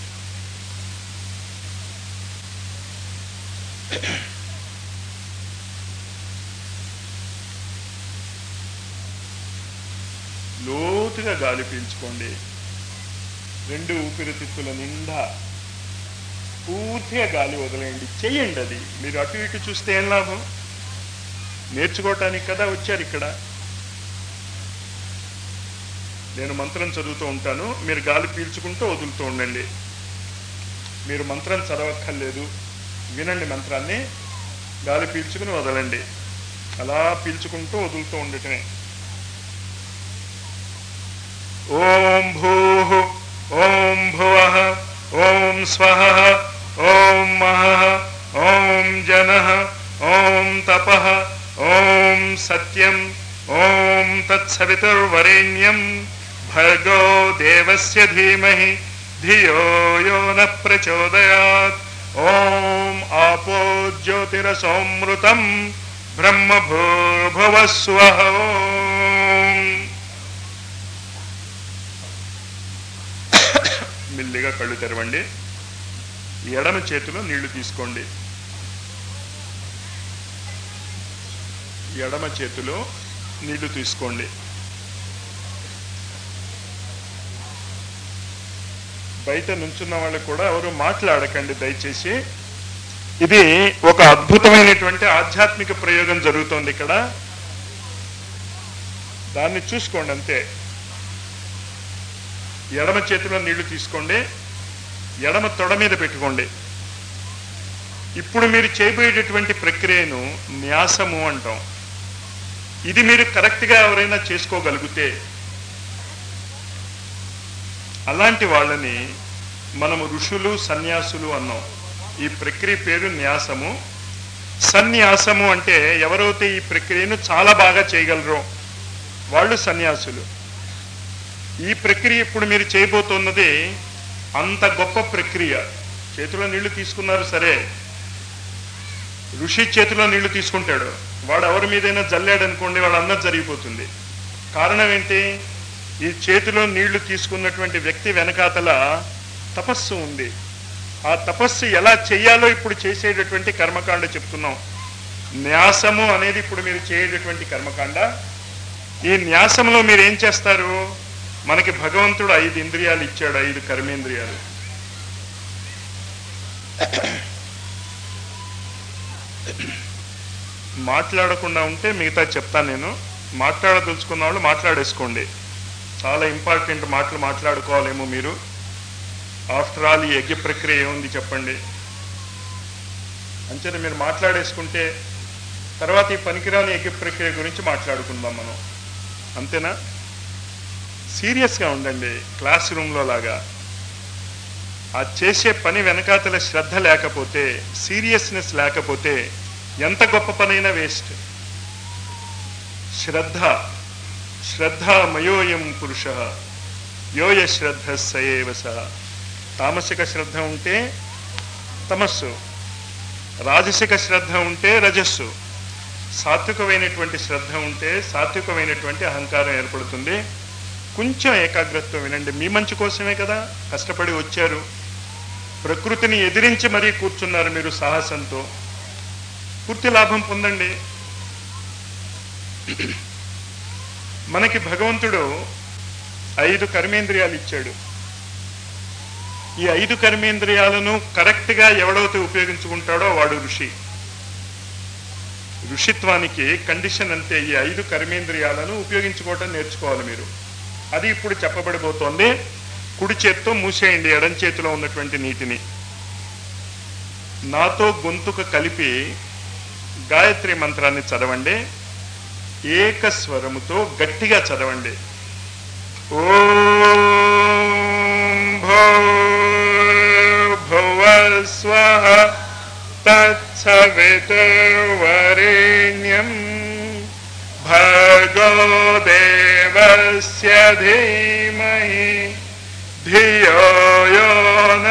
లోతుగా గాలి పీల్చుకోండి రెండు ఊపిరితిత్తుల నిండా పూర్తిగా గాలి వదిలేయండి చెయ్యండి అది మీరు అటు ఇటు చూస్తే ఏం లాభం నేర్చుకోవటానికి కదా వచ్చారు ఇక్కడ నేను మంత్రం చదువుతూ ఉంటాను మీరు గాలి పీల్చుకుంటూ వదులుతూ ఉండండి మీరు మంత్రం చదవక్కర్లేదు వినండి మంత్రాన్ని గాలి పీల్చుకుని వదలండి అలా పీల్చుకుంటూ వదులుతూ ఉండటమే ఓం భూ ఓం భువ ఓం స్వ ఓం మహ ఓం జన ఓం తప ఓం సత్యం ఓం తత్సవితుర్వరేణ్యం భర్గో దేవస్య ధీమహి ధియో యో న ప్రచోదయాత్ ఓం ఆపో జ్యోతిరసోమృతం బ్రహ్మభూర్భువస్వః ఓం మెల్లిగా కళ్ళు తెరవండి ఎడమ చేతిలో నీళ్లు తీసుకోండి ఎడమ చేతిలో నీళ్లు తీసుకోండి బయట నుంచున్న వాళ్ళు కూడా ఎవరు మాట్లాడకండి దయచేసి ఇది ఒక అద్భుతమైనటువంటి ఆధ్యాత్మిక ప్రయోగం జరుగుతోంది ఇక్కడ దాన్ని చూసుకోండి అంతే ఎడమ చేతిలో నీళ్లు తీసుకోండి ఎడమ తొడ మీద పెట్టుకోండి ఇప్పుడు మీరు చేయబోయేటటువంటి ప్రక్రియను న్యాసము అంటాం ఇది మీరు కరెక్ట్గా ఎవరైనా చేసుకోగలిగితే అలాంటి వాళ్ళని మనము ఋషులు సన్యాసులు అన్నాం ఈ ప్రక్రియ పేరు న్యాసము సన్యాసము అంటే ఎవరైతే ఈ ప్రక్రియను చాలా బాగా చేయగలరో వాళ్ళు సన్యాసులు ఈ ప్రక్రియ ఇప్పుడు మీరు చేయబోతున్నది అంత గొప్ప ప్రక్రియ చేతిలో నీళ్లు తీసుకున్నారు సరే ఋషి చేతిలో నీళ్లు తీసుకుంటాడు వాడు ఎవరి మీదైనా జల్లాడు అనుకోండి వాడు అన్నది జరిగిపోతుంది కారణం ఏంటి ఈ చేతిలో నీళ్లు తీసుకున్నటువంటి వ్యక్తి వెనకాతల తపస్సు ఉంది ఆ తపస్సు ఎలా చెయ్యాలో ఇప్పుడు చేసేటటువంటి కర్మకాండ చెప్తున్నాం న్యాసము అనేది ఇప్పుడు మీరు చేయేటటువంటి కర్మకాండ ఈ న్యాసంలో మీరు ఏం చేస్తారు మనకి భగవంతుడు ఐదు ఇంద్రియాలు ఇచ్చాడు ఐదు కర్మేంద్రియాలు మాట్లాడకుండా ఉంటే మిగతా చెప్తాను నేను మాట్లాడదలుచుకున్న వాళ్ళు మాట్లాడేసుకోండి చాలా ఇంపార్టెంట్ మాటలు మాట్లాడుకోవాలేమో మీరు ఆఫ్టర్ ఆల్ ఈ యజ్ఞ ప్రక్రియ ఏముంది చెప్పండి అంచేత మీరు మాట్లాడేసుకుంటే తర్వాత ఈ పనికిరాని యజ్ఞ ప్రక్రియ గురించి మాట్లాడుకుందాం మనం అంతేనా సీరియస్గా ఉండండి క్లాస్ రూమ్లో లాగా ఆ చేసే పని వెనకాతల శ్రద్ధ లేకపోతే సీరియస్నెస్ లేకపోతే ఎంత గొప్ప పనైనా వేస్ట్ శ్రద్ధ శ్రద్ధ మయోయం పురుష యోయ శ్రద్ధ సయేవ సహ తామసిక శ్రద్ధ ఉంటే తమస్సు రాజసిక శ్రద్ధ ఉంటే రజస్సు సాత్వికమైనటువంటి శ్రద్ధ ఉంటే సాత్వికమైనటువంటి అహంకారం ఏర్పడుతుంది కొంచెం ఏకాగ్రతతో వినండి మీ మంచి కోసమే కదా కష్టపడి వచ్చారు ప్రకృతిని ఎదిరించి మరీ కూర్చున్నారు మీరు సాహసంతో పూర్తి లాభం పొందండి మనకి భగవంతుడు ఐదు కర్మేంద్రియాలు ఇచ్చాడు ఈ ఐదు కర్మేంద్రియాలను కరెక్ట్గా ఎవడైతే ఉపయోగించుకుంటాడో వాడు ఋషి ఋషిత్వానికి కండిషన్ అంతే ఈ ఐదు కర్మేంద్రియాలను ఉపయోగించుకోవటం నేర్చుకోవాలి మీరు అది ఇప్పుడు చెప్పబడిపోతోంది కుడి చేత్తో మూసేయండి ఎడం చేతిలో ఉన్నటువంటి నీటిని నాతో గొంతుక కలిపి గాయత్రి మంత్రాన్ని చదవండి ఏక స్వరముతో గట్టిగా చదవండి ఓం భూర్భువస్వ తత్సవితుర్వరేణ్యం భగో దేవస్య ధీమహి ధియో యో న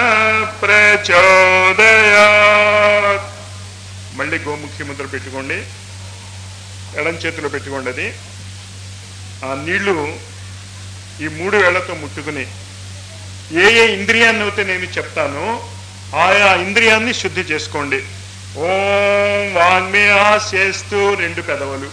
ప్రచోదయాత్ మళ్ళీ గోముఖి ముద్ర పెట్టుకోండి ఎడం చేతిలో పెట్టుకోండి అది ఆ నీళ్లు ఈ మూడు వేళ్లతో ముట్టుకుని ఏ ఏ ఇంద్రియాన్ని అయితే నేను చెప్తానో ఆయా ఇంద్రియాన్ని శుద్ధి చేసుకోండి ఓం వాన్మే చేస్తూ రెండు పెదవులు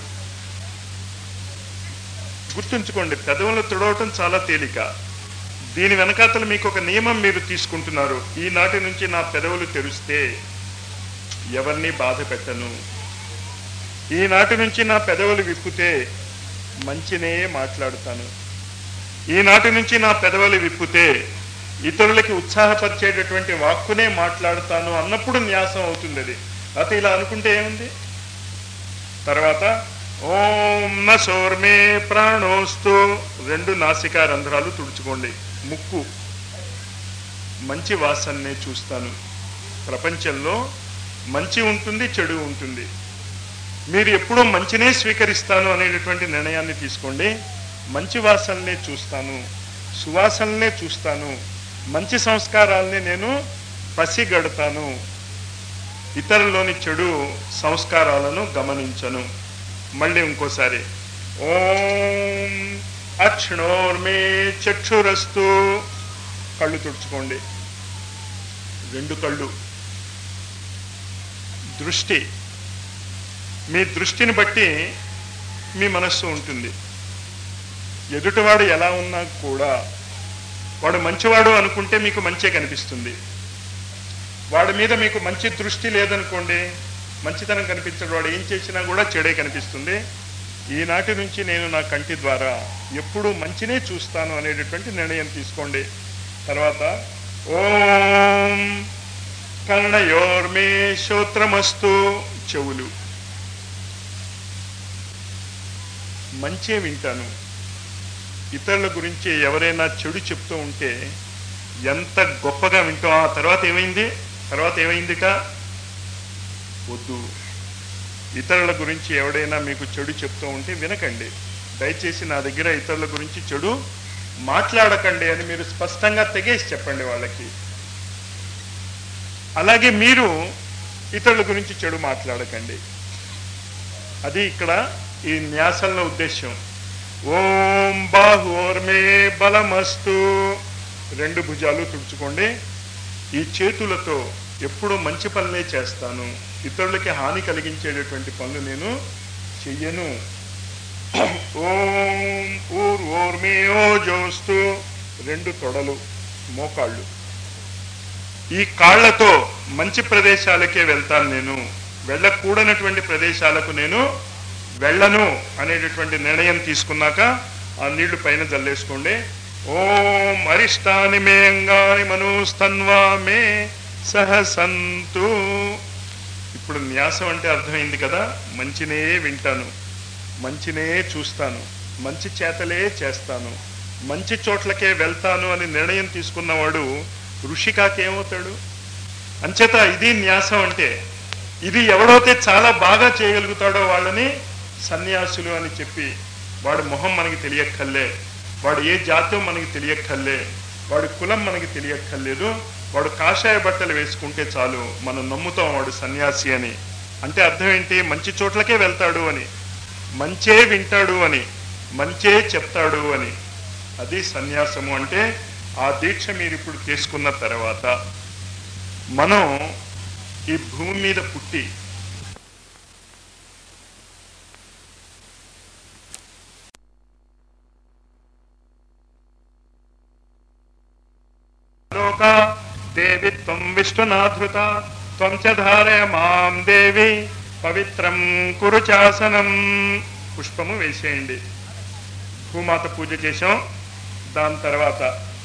గుర్తుంచుకోండి పెదవులు తుడవటం చాలా తేలిక దీని వెనకాతలు మీకు ఒక నియమం మీరు తీసుకుంటున్నారు ఈనాటి నుంచి నా పెదవులు తెరిస్తే ఎవరిని బాధ పెట్టను ఈనాటి నుంచి నా పెదవులు విప్పితే మంచినే మాట్లాడుతాను ఈనాటి నుంచి నా పెదవులు విప్పితే ఇతరులకి ఉత్సాహపరిచేటటువంటి వాక్కునే మాట్లాడుతాను అన్నప్పుడు న్యాసం అవుతుంది అది అయితే ఇలా అనుకుంటే ఏముంది తర్వాత ఓం న సోర్మే ప్రాణోస్తు రెండు నాసికా రంధ్రాలు తుడుచుకోండి ముక్కు మంచి వాసన్నే చూస్తాను ప్రపంచంలో మంచి ఉంటుంది చెడు ఉంటుంది మీరు ఎప్పుడూ మంచినే స్వీకరిస్తాను అనేటటువంటి నిర్ణయాన్ని తీసుకోండి మంచి వాసనలే చూస్తాను సువాసనలే చూస్తాను మంచి సంస్కారాల్ని నేను పసిగడతాను ఇతరులోని చెడు సంస్కారాలను గమనించను మళ్ళీ ఇంకోసారి ఓం అక్షణోర్మే చక్షురస్తు కళ్ళు తుడుచుకోండి రెండు కళ్ళు దృష్టి మీ దృష్టిని బట్టి మీ మనస్సు ఉంటుంది ఎదుటివాడు ఎలా ఉన్నా కూడా వాడు మంచివాడు అనుకుంటే మీకు మంచే కనిపిస్తుంది వాడి మీద మీకు మంచి దృష్టి లేదనుకోండి మంచితనం కనిపించడు వాడు ఏం చేసినా కూడా చెడే కనిపిస్తుంది ఈనాటి నుంచి నేను నా కంటి ద్వారా ఎప్పుడూ మంచినే చూస్తాను అనేటటువంటి నిర్ణయం తీసుకోండి తర్వాత ఓం కర్ణయోర్మే శ్రోత్రమస్తు చెవులు మంచే వింటాను ఇతరుల గురించి ఎవరైనా చెడు చెప్తూ ఉంటే ఎంత గొప్పగా వింటాం ఆ తర్వాత ఏమైంది తర్వాత ఏమైందిక వద్దు ఇతరుల గురించి ఎవడైనా మీకు చెడు చెప్తూ ఉంటే వినకండి దయచేసి నా దగ్గర ఇతరుల గురించి చెడు మాట్లాడకండి అని మీరు స్పష్టంగా తెగేసి చెప్పండి వాళ్ళకి అలాగే మీరు ఇతరుల గురించి చెడు మాట్లాడకండి అది ఇక్కడ ఈ న్యాసంలో ఉద్దేశం ఓం బాహోర్మే బలమస్తు రెండు భుజాలు తుడుచుకోండి ఈ చేతులతో ఎప్పుడు మంచి పనులే చేస్తాను ఇతరులకి హాని కలిగించేటటువంటి పనులు నేను చెయ్యను ఓం ఊర్ ఓర్మే ఓ జోస్తు రెండు తొడలు మోకాళ్ళు ఈ కాళ్లతో మంచి ప్రదేశాలకే వెళ్తాను నేను వెళ్ళకూడనటువంటి ప్రదేశాలకు నేను వెళ్ళను అనేటటువంటి నిర్ణయం తీసుకున్నాక ఆ నీళ్లు పైన జల్లేసుకోండి ఓం అరిష్టాని మే అంగాని మనోస్తన్వా మే సహసంతు ఇప్పుడు న్యాసం అంటే అర్థమైంది కదా మంచినే వింటాను మంచినే చూస్తాను మంచి చేతలే చేస్తాను మంచి చోట్లకే వెళ్తాను అని నిర్ణయం తీసుకున్నవాడు ఋషికాకేమవుతాడు అంచేత ఇది న్యాసం అంటే ఇది ఎవడైతే చాలా బాగా చేయగలుగుతాడో వాళ్ళని సన్యాసులు అని చెప్పి వాడి మొహం మనకి తెలియక్కర్లే వాడు ఏ జాత్యం మనకి తెలియక్కర్లే వాడి కులం మనకి తెలియక్కర్లేదు వాడు కాషాయ బట్టలు వేసుకుంటే చాలు మనం నమ్ముతాం వాడు సన్యాసి అని అంటే అర్థం ఏంటి మంచి చోట్లకే వెళ్తాడు అని మంచే వింటాడు అని మంచే చెప్తాడు అని అది సన్యాసము అంటే ఆ దీక్ష మీరు ఇప్పుడు తీసుకున్న తర్వాత మనం ఈ భూమి మీద పుట్టి లోక దేవి త్వం విష్ణునాధృత త్వం చ ధారయ మాం దేవి పవిత్రం కురు చాసనం పుష్పము వేసేయండి భూమాత పూజ చేసాం దాని తర్వాత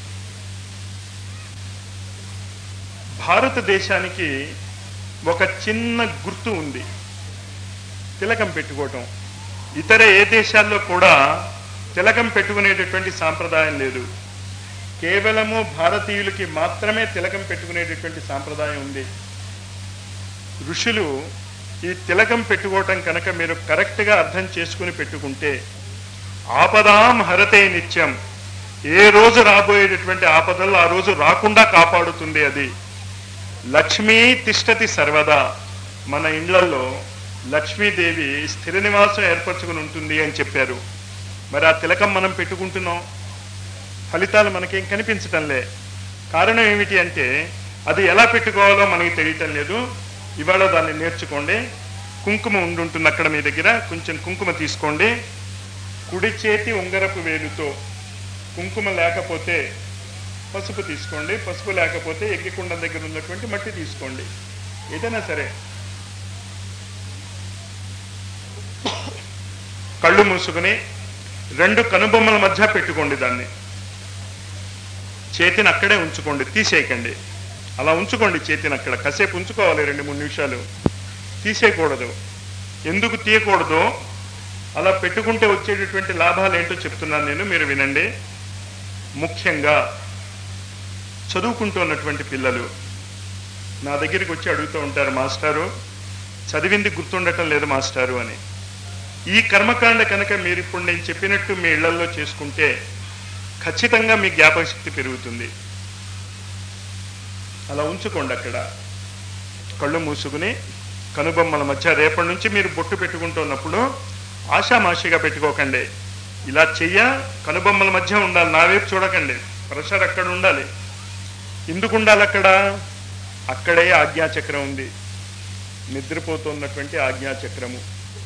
భారతదేశానికి ఒక చిన్న గుర్తు ఉంది తిలకం పెట్టుకోవటం ఇతర ఏ దేశాల్లో కూడా తిలకం పెట్టుకునేటటువంటి సాంప్రదాయం లేదు కేవలము భారతీయులకి మాత్రమే తిలకం పెట్టుకునేటటువంటి సాంప్రదాయం ఉంది ఋషులు ఈ తిలకం పెట్టుకోవటం కనుక మీరు కరెక్ట్గా అర్థం చేసుకుని పెట్టుకుంటే ఆపదాం హరతే నిత్యం ఏ రోజు రాబోయేటటువంటి ఆపదలు ఆ రోజు రాకుండా కాపాడుతుంది అది లక్ష్మీ తిష్టతి సర్వదా మన ఇండ్లలో లక్ష్మీదేవి స్థిర నివాసం ఏర్పరచుకుని ఉంటుంది అని చెప్పారు మరి ఆ తిలకం మనం పెట్టుకుంటున్నాం ఫలితాలు మనకేం కనిపించటంలే కారణం ఏమిటి అంటే అది ఎలా పెట్టుకోవాలో మనకి తెలియటం లేదు ఇవాళ దాన్ని నేర్చుకోండి కుంకుమ ఉండుంటుంది అక్కడ మీ దగ్గర కొంచెం కుంకుమ తీసుకోండి కుడి చేతి ఉంగరపు వేలుతో కుంకుమ లేకపోతే పసుపు తీసుకోండి పసుపు లేకపోతే ఎగ్గికుండం దగ్గర ఉన్నటువంటి మట్టి తీసుకోండి ఏదైనా సరే కళ్ళు మూసుకుని రెండు కనుబొమ్మల మధ్య పెట్టుకోండి దాన్ని చేతిని అక్కడే ఉంచుకోండి తీసేయకండి అలా ఉంచుకోండి చేతిని అక్కడ కాసేపు ఉంచుకోవాలి రెండు మూడు నిమిషాలు తీసేయకూడదు ఎందుకు తీయకూడదు అలా పెట్టుకుంటే వచ్చేటటువంటి లాభాలు ఏంటో చెప్తున్నాను నేను మీరు వినండి ముఖ్యంగా చదువుకుంటున్నటువంటి పిల్లలు నా దగ్గరికి వచ్చి అడుగుతూ ఉంటారు మాస్టారు చదివింది గుర్తుండటం లేదు మాస్టారు అని ఈ కర్మకాండ కనుక మీరు ఇప్పుడు నేను చెప్పినట్టు మీ ఇళ్లలో చేసుకుంటే ఖచ్చితంగా మీ జ్ఞాపక శక్తి పెరుగుతుంది అలా ఉంచుకోండి అక్కడ కళ్ళు మూసుకుని కనుబొమ్మల మధ్య రేపటి నుంచి మీరు బొట్టు పెట్టుకుంటున్నప్పుడు ఆషామాషిగా పెట్టుకోకండి ఇలా చెయ్య కనుబొమ్మల మధ్య ఉండాలి నా వైపు చూడకండి ప్రెషర్ అక్కడ ఉండాలి ఎందుకు ఉండాలి అక్కడ అక్కడే ఆజ్ఞాచక్రం ఉంది నిద్రపోతున్నటువంటి ఆజ్ఞాచక్రము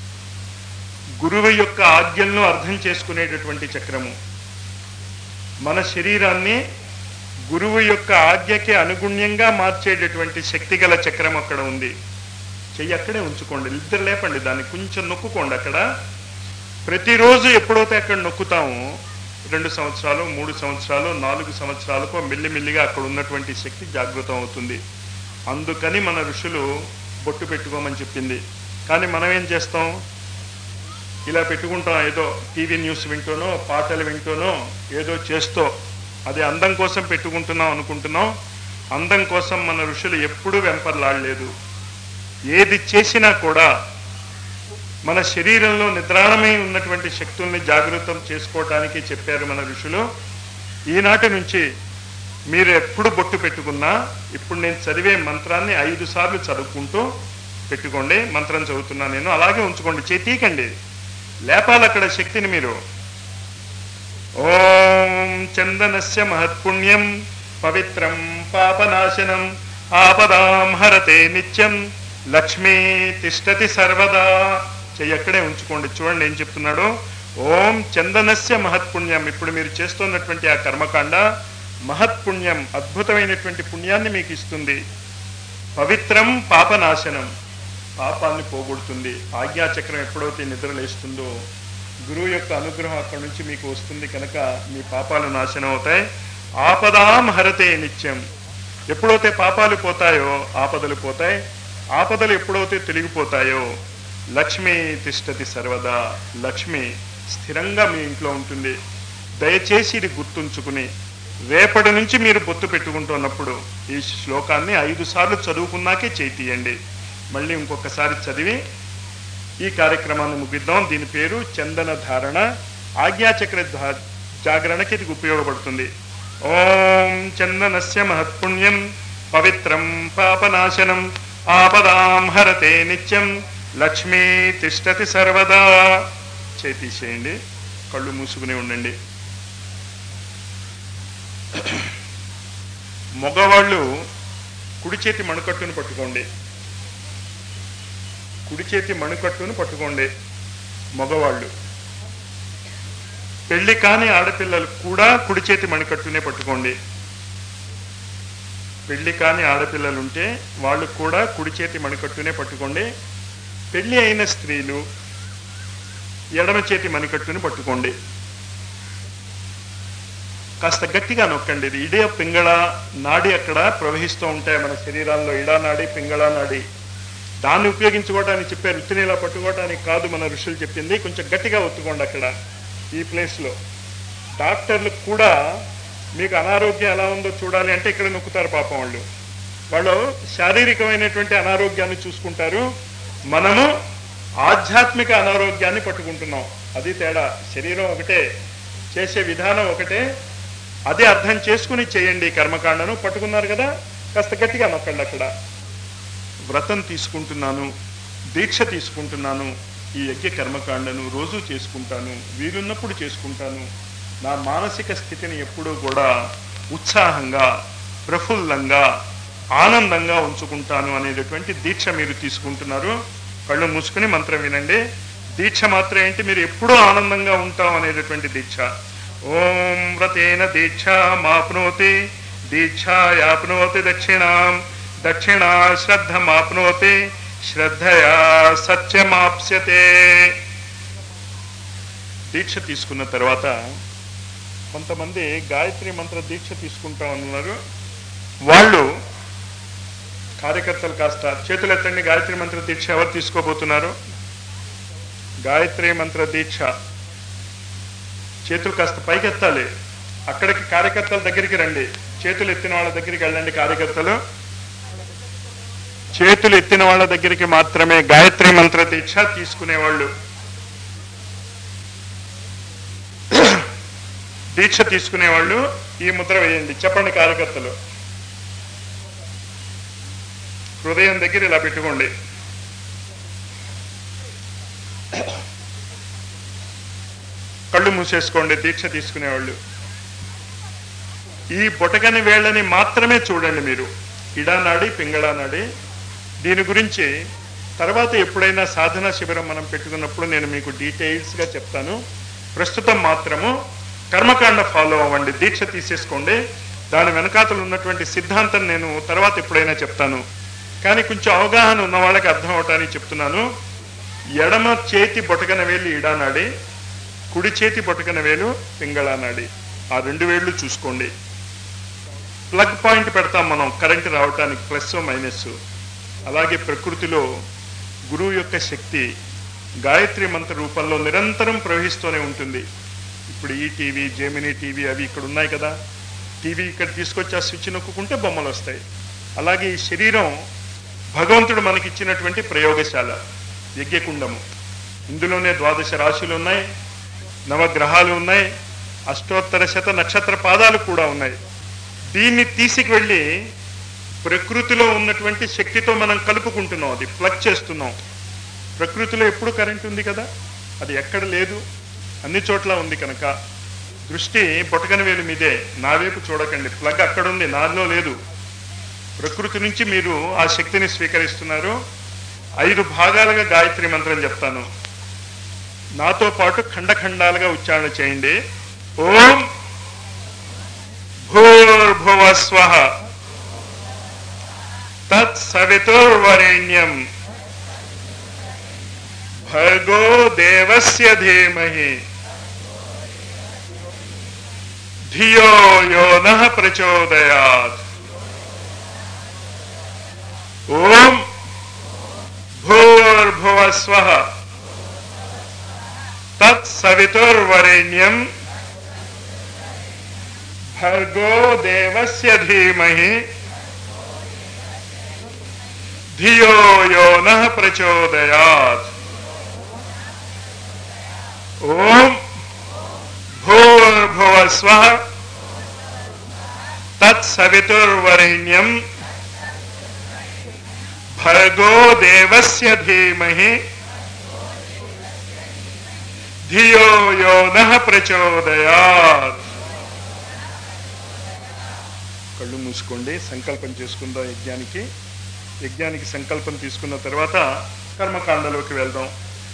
గురువు యొక్క ఆజ్ఞలను అర్థం చేసుకునేటటువంటి చక్రము మన శరీరాన్ని గురువు యొక్క ఆజ్ఞకి అనుగుణ్యంగా మార్చేటటువంటి శక్తి గల చక్రం అక్కడ ఉంది చెయ్యి అక్కడే ఉంచుకోండి ఇద్దరు లేపండి దాన్ని కొంచెం నొక్కుకోండి అక్కడ ప్రతిరోజు ఎప్పుడైతే అక్కడ నొక్కుతామో రెండు సంవత్సరాలు మూడు సంవత్సరాలు నాలుగు సంవత్సరాలకు మెల్లిమెల్లిగా అక్కడ ఉన్నటువంటి శక్తి జాగృతం అవుతుంది అందుకని మన ఋషులు బొట్టు పెట్టుకోమని చెప్పింది కానీ మనం ఏం చేస్తాం ఇలా పెట్టుకుంటాం ఏదో టీవీ న్యూస్ వింటూనో పాటలు వింటూనో ఏదో చేస్తూ అది అందం కోసం పెట్టుకుంటున్నాం అనుకుంటున్నాం అందం కోసం మన ఋషులు ఎప్పుడూ వెంపర్లాడలేదు ఏది చేసినా కూడా మన శరీరంలో నిద్రాణమై ఉన్నటువంటి శక్తుల్ని జాగృతం చేసుకోవటానికి చెప్పారు మన ఋషులు ఈనాటి నుంచి మీరు ఎప్పుడు బొట్టు పెట్టుకున్నా ఇప్పుడు నేను చదివే మంత్రాన్ని ఐదు సార్లు చదువుకుంటూ పెట్టుకోండి మంత్రం చదువుతున్నా నేను అలాగే ఉంచుకోండి చేతీకండి లేపాలి అక్కడ శక్తిని మీరు ఓం చందనస్య మహత్పుణ్యం పవిత్రం పాపనాశనం ఆపదాం హరతే నిత్యం లక్ష్మీ తిష్టతి సర్వదా చెయ్యి అక్కడే ఉంచుకోండి చూడండి ఏం చెప్తున్నాడు ఓం చందనస్య మహత్పుణ్యం ఇప్పుడు మీరు చేస్తున్నటువంటి ఆ కర్మకాండ మహత్పుణ్యం అద్భుతమైనటువంటి పుణ్యాన్ని మీకు ఇస్తుంది పవిత్రం పాపనాశనం పాపాన్ని పోగొడుతుంది ఆజ్ఞాచక్రం ఎప్పుడైతే నిద్రలేస్తుందో గురువు యొక్క అనుగ్రహం అక్కడి నుంచి మీకు వస్తుంది కనుక మీ పాపాలు నాశనం అవుతాయి ఆపదాం హరతే నిత్యం ఎప్పుడైతే పాపాలు పోతాయో ఆపదలు పోతాయి ఆపదలు ఎప్పుడైతే తొలగిపోతాయో లక్ష్మి తిష్టతి సర్వదా లక్ష్మి స్థిరంగా మీ ఇంట్లో ఉంటుంది దయచేసి ఇది గుర్తుంచుకుని రేపటి నుంచి మీరు బొత్తు పెట్టుకుంటున్నప్పుడు ఈ శ్లోకాన్ని ఐదు సార్లు చదువుకున్నాకే చేతియండి మళ్ళీ ఇంకొకసారి చదివి ఈ కార్యక్రమాన్ని ముగిద్దాం దీని పేరు చందన ధారణ ఆజ్ఞాచక్ర ధా- జాగరణకి ఇది ఉపయోగపడుతుంది ఓం చందనస్య మహత్పుణ్యం పవిత్రం పాపనాశనం ఆపదాం హరతే నిత్యం లక్ష్మీ తిష్టతి సర్వదా చేతీసేయండి కళ్ళు మూసుకుని ఉండండి మగవాళ్ళు కుడి చేతి మణుకట్టును పట్టుకోండి కుడి చేతి మణుకట్టును పట్టుకోండి మగవాళ్ళు పెళ్లి కాని ఆడపిల్లలు కూడా కుడి చేతి మణికట్టునే పట్టుకోండి పెళ్లి కాని ఆడపిల్లలు ఉంటే వాళ్ళు కూడా కుడి చేతి మణికట్టునే పట్టుకోండి పెళ్లి అయిన స్త్రీలు ఎడమ చేతి మణికట్టుని పట్టుకోండి కాస్త గట్టిగా నొక్కండి ఇది ఇడే పింగళ నాడి అక్కడ ప్రవహిస్తూ ఉంటాయి మన శరీరాల్లో ఇడా నాడి పింగళ నాడి దాన్ని ఉపయోగించుకోవడానికి చెప్పారు ఉత్తిని ఇలా పట్టుకోవడానికి కాదు మన ఋషులు చెప్పింది కొంచెం గట్టిగా ఒత్తుకోండి అక్కడ ఈ ప్లేస్లో డాక్టర్లు కూడా మీకు అనారోగ్యం ఎలా ఉందో చూడాలి అంటే ఇక్కడ నొక్కుతారు పాపం వాళ్ళు వాళ్ళు శారీరకమైనటువంటి అనారోగ్యాన్ని చూసుకుంటారు మనము ఆధ్యాత్మిక అనారోగ్యాన్ని పట్టుకుంటున్నాం అది తేడా శరీరం ఒకటే చేసే విధానం ఒకటే అది అర్థం చేసుకుని చేయండి ఈ కర్మకాండను పట్టుకున్నారు కదా కాస్త గట్టిగా నొక్కండి అక్కడ వ్రతం తీసుకుంటున్నాను దీక్ష తీసుకుంటున్నాను ఈ యజ్ఞ కర్మకాండను రోజు చేసుకుంటాను వీలున్నప్పుడు చేసుకుంటాను నా మానసిక స్థితిని ఎప్పుడూ కూడా ఉత్సాహంగా ప్రఫుల్లంగా ఆనందంగా ఉంచుకుంటాను అనేటటువంటి దీక్ష మీరు తీసుకుంటున్నారు కళ్ళు మూసుకుని మంత్రం వినండి దీక్ష మాత్రం ఏంటి మీరు ఎప్పుడూ ఆనందంగా ఉంటాం అనేటటువంటి దీక్ష ఓం వ్రతేన దీక్ష మాప్నోతి దీక్షాయాప్నోతి దక్షిణాం దక్షిణా శ్రద్ధమాప్నోతి శ్రద్ధయా సత్యమాప్స్యతే దీక్ష తీసుకున్న తర్వాత కొంతమంది గాయత్రి మంత్ర దీక్ష తీసుకుంటాం అన్నారు వాళ్ళు కార్యకర్తలు కాస్త చేతులు ఎత్తండి గాయత్రి మంత్ర దీక్ష ఎవరు తీసుకోబోతున్నారు గాయత్రి మంత్ర దీక్ష చేతులు కాస్త పైకెత్తాలి అక్కడికి కార్యకర్తల దగ్గరికి రండి చేతులు ఎత్తిన వాళ్ళ దగ్గరికి వెళ్ళండి కార్యకర్తలు చేతులు ఎత్తిన వాళ్ళ దగ్గరికి మాత్రమే గాయత్రి మంత్ర దీక్ష తీసుకునేవాళ్ళు దీక్ష తీసుకునేవాళ్ళు ఈ ముద్ర వేయండి చెప్పండి కార్యకర్తలు హృదయం దగ్గర ఇలా పెట్టుకోండి కళ్ళు మూసేసుకోండి దీక్ష తీసుకునేవాళ్ళు ఈ బొటకని వేళ్ళని మాత్రమే చూడండి మీరు ఇడా నాడి పింగళా నాడి దీని గురించి తర్వాత ఎప్పుడైనా సాధన శిబిరం మనం పెట్టుకున్నప్పుడు నేను మీకు డీటెయిల్స్గా చెప్తాను ప్రస్తుతం మాత్రము కర్మకాండ ఫాలో అవ్వండి దీక్ష తీసేసుకోండి దాని వెనకాతలు ఉన్నటువంటి సిద్ధాంతం నేను తర్వాత ఎప్పుడైనా చెప్తాను కానీ కొంచెం అవగాహన ఉన్న వాళ్ళకి అర్థం అవటానికి చెప్తున్నాను ఎడమ చేతి బొటకన వేలు ఇడానాడి కుడి చేతి బొటకన వేలు పింగళానాడి ఆ రెండు వేళ్ళు చూసుకోండి ప్లగ్ పాయింట్ పెడతాం మనం కరెంట్ రావటానికి ప్లస్ మైనస్ అలాగే ప్రకృతిలో గురువు యొక్క శక్తి గాయత్రి మంత్ర రూపంలో నిరంతరం ప్రవహిస్తూనే ఉంటుంది ఇప్పుడు ఈ టీవీ జెమినీ టీవీ అవి ఇక్కడ ఉన్నాయి కదా టీవీ ఇక్కడ తీసుకొచ్చి ఆ స్విచ్ నొక్కుంటే బొమ్మలు వస్తాయి అలాగే ఈ శరీరం భగవంతుడు మనకిచ్చినటువంటి ప్రయోగశాల యజ్ఞకుండము ఇందులోనే ద్వాదశ రాశులు ఉన్నాయి నవగ్రహాలు ఉన్నాయి అష్టోత్తర శత నక్షత్ర పాదాలు కూడా ఉన్నాయి దీన్ని తీసుకువెళ్ళి ప్రకృతిలో ఉన్నటువంటి శక్తితో మనం కలుపుకుంటున్నాం అది ప్లగ్ చేస్తున్నాం ప్రకృతిలో ఎప్పుడు కరెంట్ ఉంది కదా అది ఎక్కడ లేదు అన్ని చోట్ల ఉంది కనుక దృష్టి బొటకన వేలు మీదే నా వైపు చూడకండి ప్లగ్ అక్కడ ఉంది నాలో లేదు ప్రకృతి నుంచి మీరు ఆ శక్తిని స్వీకరిస్తున్నారు ఐదు భాగాలుగా గాయత్రి మంత్రం చెప్తాను నాతో పాటు ఖండఖండాలుగా ఉచ్చారణ చేయండి ఓం భూర్భువ స్వః తత్ సవితుర్వరేణ్యం భర్గో దేవస్య ధీమహి ధియో యో నః ప్రచోదయాత్ ఓం భూర్భువ స్వః తత్ సవితుర్వరేణ్యం భర్గో దేవస్య ధీమహి ధియో యో నః ప్రచోదయాత్ ఓం భూర్భువ స్వః తత్ సవితుర్వరేణ్యం భర్గో దేవస్య ధీమహి ధియో యో నః ప్రచోదయాత్ కళ్ళు మూసుకోండి సంకల్పం చేసుకుందాం యజ్ఞానికి యజ్ఞానికి సంకల్పం తీసుకున్న తర్వాత కర్మకాండలోకి వెళ్దాం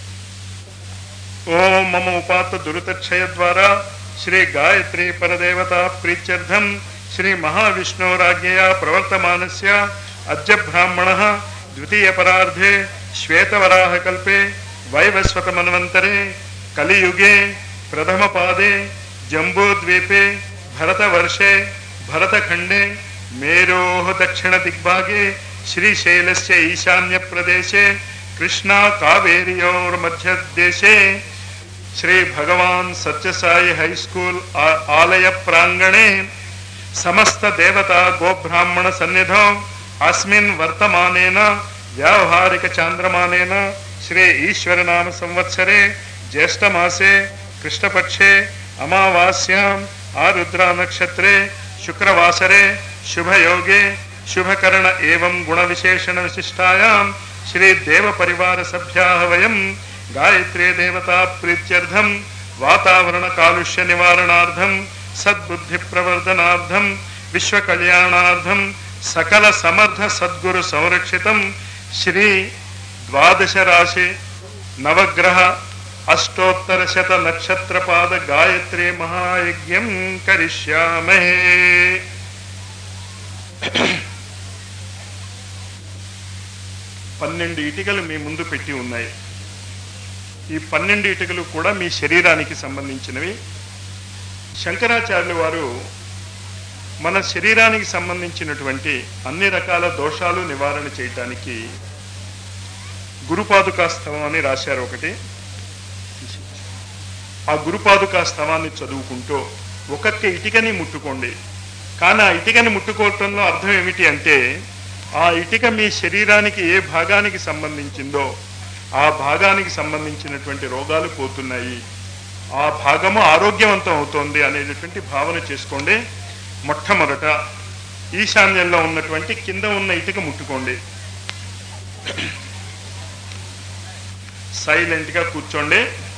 ఓం మమ ఉపాత దురితక్షయ ద్వారా శ్రీ గాయత్రి పరదేవత ప్రీత్యర్థం శ్రీ మహావిష్ణోరాజ్ఞయా ప్రవర్తమానస్య అద్య బ్రాహ్మణ ద్వితీయ పరార్ధే శ్వేతవరాహ కల్పే వైవస్వత మన్వంతరే కలియుగే ప్రథమ పాదే జంబూద్వీపే భరతవర్షే భరతఖండే మేరోः దక్షిణ దిగ్భాగే శ్రీశైలస్య ఈశాన్య ప్రదేశే కృష్ణా కావేర్యోర్మధ్యదేశే శ్రీ భగవాన్ సత్యసాయి హై స్కూల్ ఆ- ఆలయ ప్రాంగణే సమస్త దేవతా గోబ్రాహ్మణ సన్నిధౌ అస్మిన్ వర్తమానేన వ్యావహారిక చాంద్రమానేన శ్రీ ఈశ్వరనామ సంవత్సరే జ్యేష్ఠమాసే కృష్ణపక్షే అమావాస్యాం ఆరుద్రా నక్షత్రే శుక్రవాసరే శుభయోగే శుభకరణ ఏవం గుణ విశేషణ విశిష్టాయాం శ్రీ దేవ పరివార సభ్యా వయం గాయత్రీ దేవతా ప్రీత్యర్థం వాతావరణ కాలుష్య నివారణార్థం సద్బుద్ధి ప్రవర్ధనార్థం విశ్వ కళ్యాణార్థం సకల సమర్థ సద్గురు సంరక్షితం శ్రీ ద్వాదశ రాశి నవగ్రహ అష్టోత్తర శత నక్షత్రపాద గాయత్రి మహాయజ్ఞం కరిష్యామహే పన్నెండు ఇటుకలు మీ ముందు పెట్టి ఉన్నాయి ఈ పన్నెండు ఇటుకలు కూడా మీ శరీరానికి సంబంధించినవి శంకరాచార్యులు వారు మన శరీరానికి సంబంధించినటువంటి అన్ని రకాల దోషాలు నివారణ చేయటానికి గురుపాదుకా స్తవం అని రాశారు ఒకటి ఆ గురుపాదుకా స్తవాన్ని చదువుకుంటూ ఒక్కొక్క ఇటుకని ముట్టుకోండి కానీ ఆ ఇటుకని ముట్టుకోవటంలో అర్థం ఏమిటి అంటే ఆ ఇటుక మీ శరీరానికి ఏ భాగానికి సంబంధించిందో ఆ భాగానికి సంబంధించినటువంటి రోగాలు పోతున్నాయి ఆ భాగము ఆరోగ్యవంతం అవుతోంది అనేటటువంటి భావన చేసుకోండి మొట్టమొదట ఈశాన్యంలో ఉన్నటువంటి కింద ఉన్న ఇటుక ముట్టుకోండి సైలెంట్గా కూర్చోండి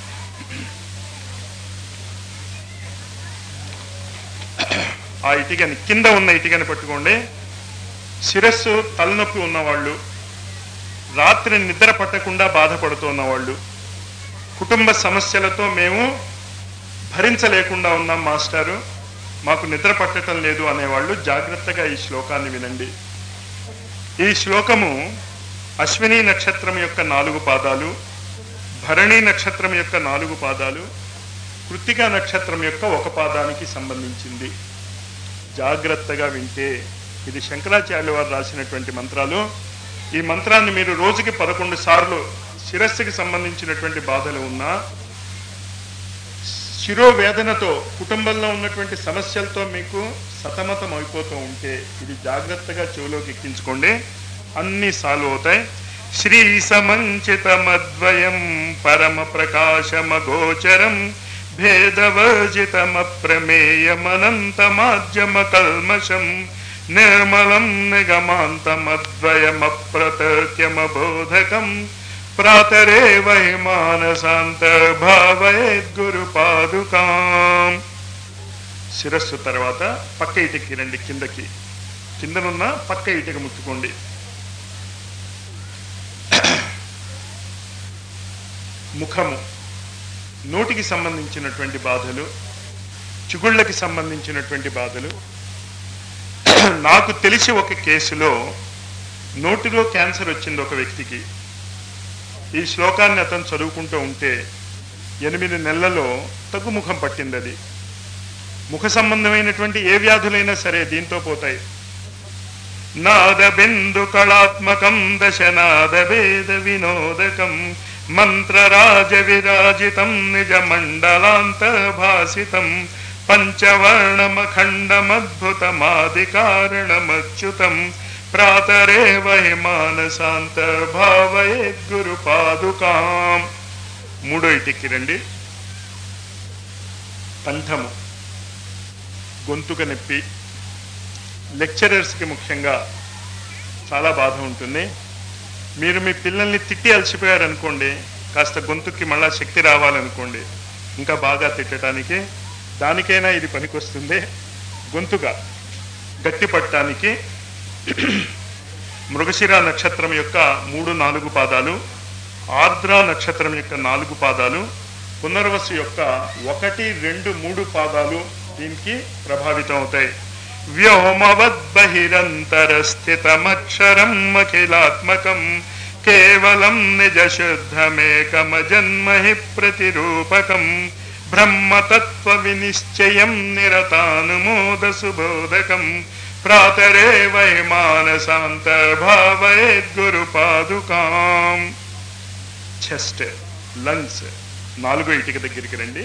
ఆ ఇటుకని కింద ఉన్న ఇటుకని పట్టుకోండి శిరస్సు తలనొప్పి ఉన్నవాళ్ళు రాత్రి నిద్ర పట్టకుండా బాధపడుతున్న వాళ్ళు కుటుంబ సమస్యలతో మేము భరించలేకుండా ఉన్నాం మాస్టారు మాకు నిద్ర పట్టడం లేదు అనేవాళ్ళు జాగ్రత్తగా ఈ శ్లోకాన్ని వినండి ఈ శ్లోకము అశ్విని నక్షత్రం యొక్క నాలుగు పాదాలు భరణి నక్షత్రం యొక్క నాలుగు పాదాలు కృత్తికా నక్షత్రం యొక్క ఒక పాదానికి సంబంధించింది జాగ్రత్తగా వింటే ఇది శంకరాచార్య వారు రాసినటువంటి మంత్రాలు ఈ మంత్రాన్ని మీరు రోజుకి పదకొండు సార్లు శిరస్సుకి సంబంధించినటువంటి బాధలు ఉన్నా శిరోవేదనతో కుటుంబంలో ఉన్నటువంటి సమస్యలతో మీకు సతమతం అయిపోతూ ఉంటే ఇది జాగ్రత్తగా చెవిలోకి ఎక్కించుకోండి అన్ని సాల్వ్ అవుతాయి శ్రీ సమంచితమద్వయం పరమ ప్రకాశమగోచరం భేదవర్జితమప్రమేయమనంతమాద్యమ కల్మషం నిర్మలం నిగమాంతమద్వయమప్రతర్క్యమబోధకం ప్రాతరే వై మానసాంతర్భావయద్గురు పాదుకాం శిరస్సు తర్వాత పక్క ఇటుకి రండి కిందకి కిందనున్న పక్క ఇటుక ముట్టుకోండి ముఖము నోటికి సంబంధించినటువంటి బాధలు చిగుళ్ళకి సంబంధించినటువంటి బాధలు నాకు తెలిసి ఒక కేసులో నోటిలో క్యాన్సర్ వచ్చింది ఒక వ్యక్తికి ఈ శ్లోకాన్ని అతను చదువుకుంటూ ఉంటే ఎనిమిది నెలలలో తగ్గుముఖం పట్టింది అది ముఖ సంబంధమైనటువంటి ఏ వ్యాధులైనా సరే దీంతో పోతాయి నాద బిందు కళాత్మకం దశనాద వేద వినోదకం మంత్రరాజ విరాజితం నిజ మండలాంతర్భాసితం పంచవర్ణమఖండమద్భుతమాదికారణమచ్యుతం ప్రాతరే వై మానసాంతర్భావయేద్గురు పాదుకాం మూడో ఇటికి రండి కంఠము గొంతుక నొప్పి లెక్చరర్స్కి ముఖ్యంగా చాలా బాధ ఉంటుంది మీరు మీ పిల్లల్ని తిట్టి అలసిపోయారనుకోండి కాస్త గొంతుకి మళ్ళా శక్తి రావాలనుకోండి ఇంకా బాగా తిట్టడానికి దానికైనా ఇది పనికొస్తుంది గొంతుగా గట్టి పట్టడానికి మృగశిర నక్షత్రం యొక్క మూడు నాలుగు పాదాలు ఆర్ద్ర నక్షత్రం యొక్క నాలుగు పాదాలు పునర్వసు యొక్క ఒకటి రెండు మూడు పాదాలు దీనికి ప్రభావితం అవుతాయి వ్యోమవద్బహిరంతర స్థితమక్షరం అఖిలాత్మకం కేవలం నిజ శుద్ధమేకమజన్మహి ప్రతిరూపకం బ్రహ్మతత్వ వినిశ్చయం నిరతానుమోద సుబోధకం ప్రాతరే వై మానసాంతర్భావయేద్గురు పాదుకాం చెస్ట్ లంగ్స్ నాలుగో ఇటుక దగ్గరికి రండి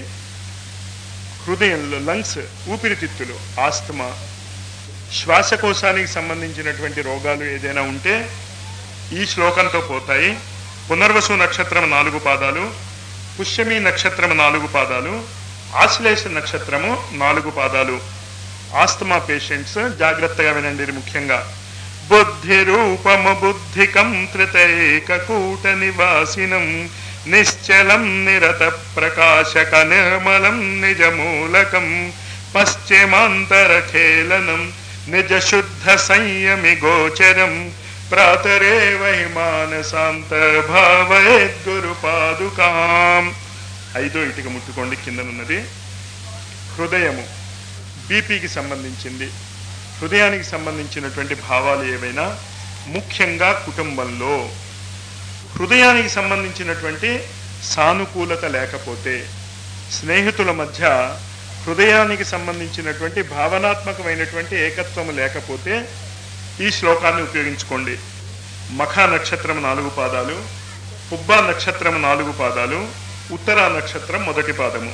హృదయంలో లంగ్స్ ఊపిరితిత్తులు ఆస్తమా శ్వాసకోశానికి సంబంధించినటువంటి రోగాలు ఏదైనా ఉంటే ఈ శ్లోకంతో పోతాయి పునర్వసు నక్షత్రం నాలుగు పాదాలు పుష్యమి నక్షత్రం నాలుగు పాదాలు ఆశ్లేష నక్షత్రము నాలుగు పాదాలు ఆస్తమా పేషెంట్స్ జాగ్రత్తగా వినండి ఇది ముఖ్యంగా బుద్ధి రూపము బుద్ధికం త్రితైకూట నివాసినం నిశ్చలం నిరత ప్రకాశక నిర్మలం నిజమూలకం పశ్చిమాంతరఖేళనం నిజ శుద్ధ సంయమి గోచరం ప్రాతరే వై మానసాంతర్భావయేద్గురు పాదుకాం ఐదో ఇటుక ముట్టుకోండి కిందనున్నది హృదయము బీపీకి సంబంధించింది హృదయానికి సంబంధించినటువంటి భావాలు ఏవైనా ముఖ్యంగా కుటుంబంలో హృదయానికి సంబంధించినటువంటి సానుకూలత లేకపోతే స్నేహితుల మధ్య హృదయానికి సంబంధించినటువంటి భావనాత్మకమైనటువంటి ఏకత్వము లేకపోతే ఈ శ్లోకాన్ని ఉపయోగించుకోండి మఖ నక్షత్రం నాలుగు పాదాలు పుబ్బా నక్షత్రం నాలుగు పాదాలు ఉత్తర నక్షత్రం మొదటి పాదము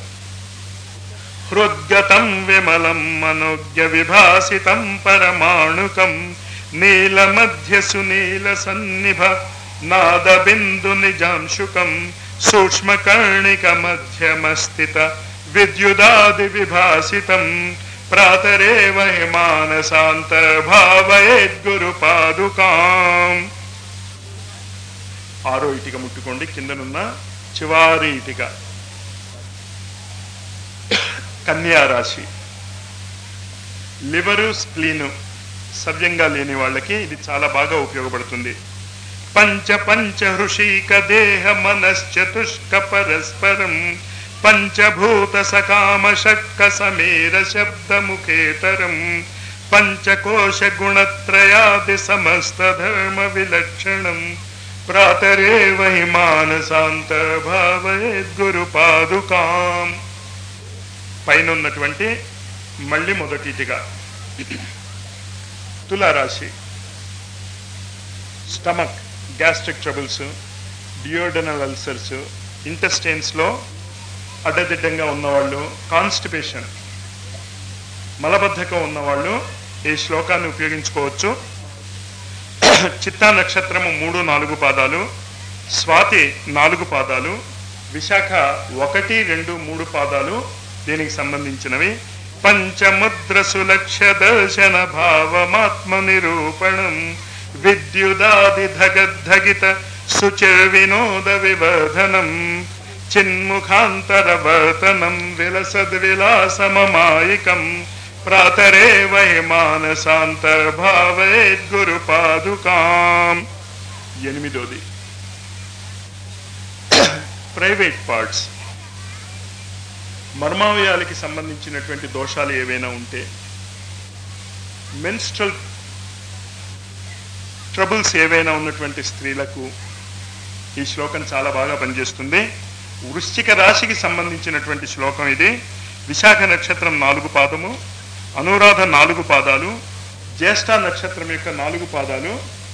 హృద్గతం విమలం మనోజ్ఞ విభాసితం పరమాణుకం నీలమధ్య సునీల సన్నిభ నాద బిందు నిజాంశుకం సూక్ష్మకర్ణిక మధ్యమస్థిత విద్యుదాది విభాసితం ప్రాతరే వై మానసాంతర్భావయేద్గురు పాదుకాం ఆరో ఇటుక ముట్టుకోండి కిందనున్న చివారి ఇటుక కన్యా రాశి లివరు స్ప్లీను సవ్యంగా లేని వాళ్ళకి ఇది చాలా బాగా ఉపయోగపడుతుంది పంచ పంచ హృషీక దేహ మనశ్చతుష్క పరస్పరం పంచభూత సకామ షట్క సమేర శబ్ద ముఖేతరం పంచకోశ గుణత్రయాది సమస్త ధర్మ విలక్షణం ప్రాతరేవ హి మానసాంత భావయద్గురు పాదుకాం పైన ఉన్నటువంటి మళ్ళీ మొదటిదిగా తులారాశి stomach gastric troubles duodenal ulcers ఇంటెస్టైన్స్లో అడ్డదిడ్డంగా ఉన్నవాళ్ళు కాన్స్టిపేషన్ మలబద్ధకం ఉన్నవాళ్ళు ఈ శ్లోకాన్ని ఉపయోగించుకోవచ్చు చిత్తా నక్షత్రము మూడు నాలుగు పాదాలు స్వాతి నాలుగు పాదాలు విశాఖ ఒకటి రెండు మూడు పాదాలు దీనికి సంబంధించినవి పంచముద్ర సులక్ష్య దర్శన భావమాత్మ నిరూపణం విద్యుదాది ధగద్ధగిత శుచిర్ వినోద వివర్ధనం చిన్ముఖాంతరవర్తనం విలసద్విలాసమమాయికం ప్రాతరేవ హి మానసాంతర్భావేద్గురు పాదుకాం ఎనిమిదోది ప్రైవేట్ పార్ట్స్ మర్మావయాలకి సంబంధించినటువంటి దోషాలు ఏవైనా ఉంటే మెన్స్ట్రల్ ట్రబుల్స్ ఏవైనా ఉన్నటువంటి స్త్రీలకు ఈ శ్లోకం చాలా బాగా పనిచేస్తుంది వృశ్చిక రాశికి సంబంధించినటువంటి శ్లోకం ఇది విశాఖ నక్షత్రం నాలుగు పాదము అనురాధ నాలుగు పాదాలు జ్యేష్ఠ నక్షత్రం యొక్క నాలుగు పాదాలు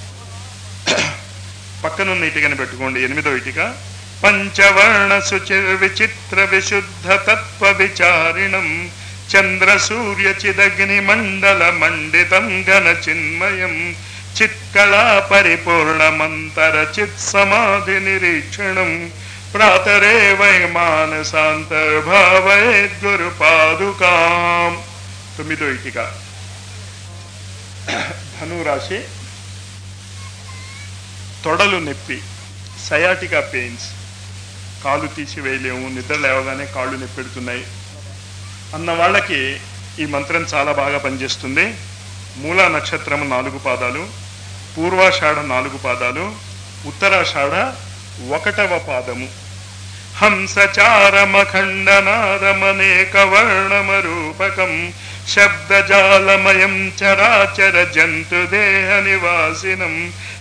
పక్కనున్న ఇటుకని పెట్టుకోండి ఎనిమిదో ఇటుక పంచవర్ణ శుచిర్ విచిత్ర విశుద్ధ తత్వ విచారిణం చంద్ర సూర్య చిదగ్ని మండల మండితం ఘన చిన్మయం చిత్కళా పరిపూర్ణమంతర చిత్ సమాధి నిరీక్షణం ప్రాతరే వై మానసాంతర్భావయద్గురు పాదుకాం తొమ్మిదో ఇటిక ధనురాశి తొడలు నొప్పి సయాటికా పెయిన్స్ కాలు తీసివేయలేము నిద్ర లేవగానే కాళ్ళు నొప్పెడుతున్నాయి అన్న వాళ్ళకి ఈ మంత్రం చాలా బాగా పనిచేస్తుంది మూలా నక్షత్రము నాలుగు పాదాలు పూర్వాషాఢ నాలుగు పాదాలు ఉత్తరాషాఢ ఒకటవ పాదము హంసచారమఖండనాదమనేక వర్ణమరూపకం శబ్దజాలమయం చరాచర జంతు దేహ నివాసినం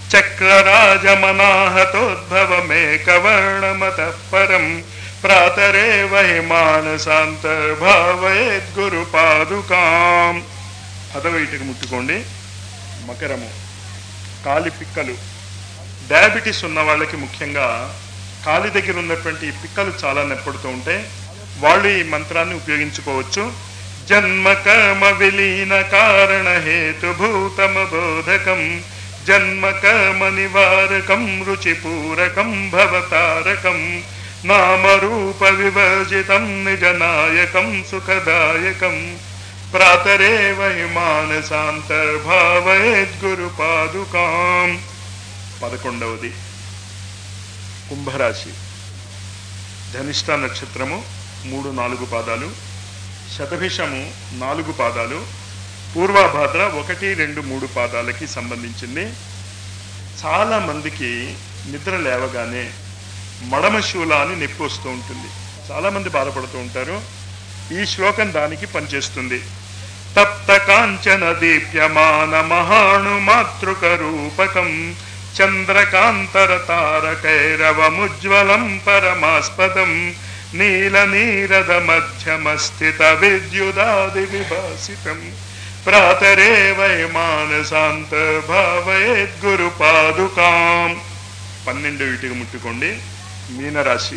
చక్రరాజమనాహతోద్భవమేక వర్ణమత పరం ప్రాతరే వై మానసాంతర్భావయద్గురు పాదుకాం పదవైటికి ముట్టుకోండి మకరము కాలి పిక్కలు డయాబెటీస్ ఉన్న వాళ్ళకి ముఖ్యంగా కాలి దగ్గర ఉన్నటువంటి ఈ పిక్కలు చాలా నెప్పడుతూ ఉంటాయి వాళ్ళు ఈ మంత్రాన్ని ఉపయోగించుకోవచ్చు జన్మ కర్మ విలీన కారణ హేతుభూతమ బోధకం జన్మ కర్మ నివారకం రుచిపూరకం భవతారకం నామరూప వివర్జితం నిజనాయకం సుఖదాయకం ప్రాతరే వై మానసాంతర్భావయద్గురు పాదుకాం పదకొండవది కుంభరాశి ధనిష్ట నక్షత్రము మూడు నాలుగు పాదాలు శతభిషము నాలుగు పాదాలు పూర్వాభాద్ర ఒకటి రెండు మూడు పాదాలకి సంబంధించింది చాలా మందికి నిద్ర లేవగానే మడమ శూల అని నొప్పి వస్తూ ఉంటుంది చాలా మంది బాధపడుతూ ఉంటారు ఈ శ్లోకం దానికి పనిచేస్తుంది తప్త కాంచన దీప్యమాన మహాణు మాతృక రూపకం చంద్రకాంతర తారకైరవముజ్వలం పరమాస్పదం నీల నీరద మధ్యమస్థిత విద్యుదాది విభాసితం ప్రాతరే వై మానసాంత భావయద్గురు పాదుకాం పన్నెండు వీటికి ముట్టుకోండి మీనరాశి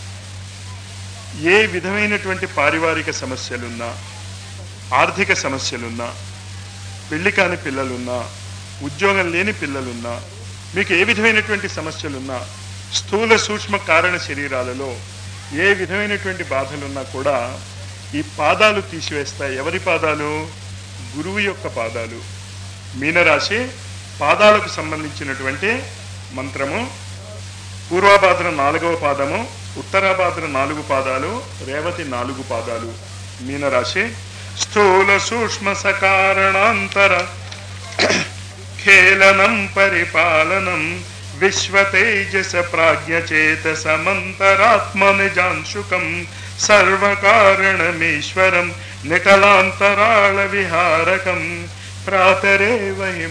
ఏ విధమైనటువంటి పారివారిక సమస్యలున్నా ఆర్థిక సమస్యలున్నా పెళ్లి కాని పిల్లలున్నా ఉద్యోగం లేని పిల్లలున్నా మీకు ఏ విధమైనటువంటి సమస్యలున్నా స్థూల సూక్ష్మ కారణ శరీరాలలో ఏ విధమైనటువంటి బాధలున్నా కూడా ఈ పాదాలు తీసివేస్తాయి ఎవరి పాదాలు గురువు యొక్క పాదాలు మీనరాశి పాదాలకు సంబంధించినటువంటి మంత్రము పూర్వాభాద్ర నాలుగవ పాదము ఉత్తరాభాద్ర నాలుగు పాదాలు రేవతి నాలుగు పాదాలు మీనరాశి స్థూల సూక్ష్మ సకారణాంతర ఖేళనం పరిపాలనం విశ్వతేజస ప్రాజ్ఞచేతసమంతరాత్మనిజాంశుకం సర్వకారణమీశ్వరం నిటలాంతరాళ విహారకం ప్రాతరేవ హి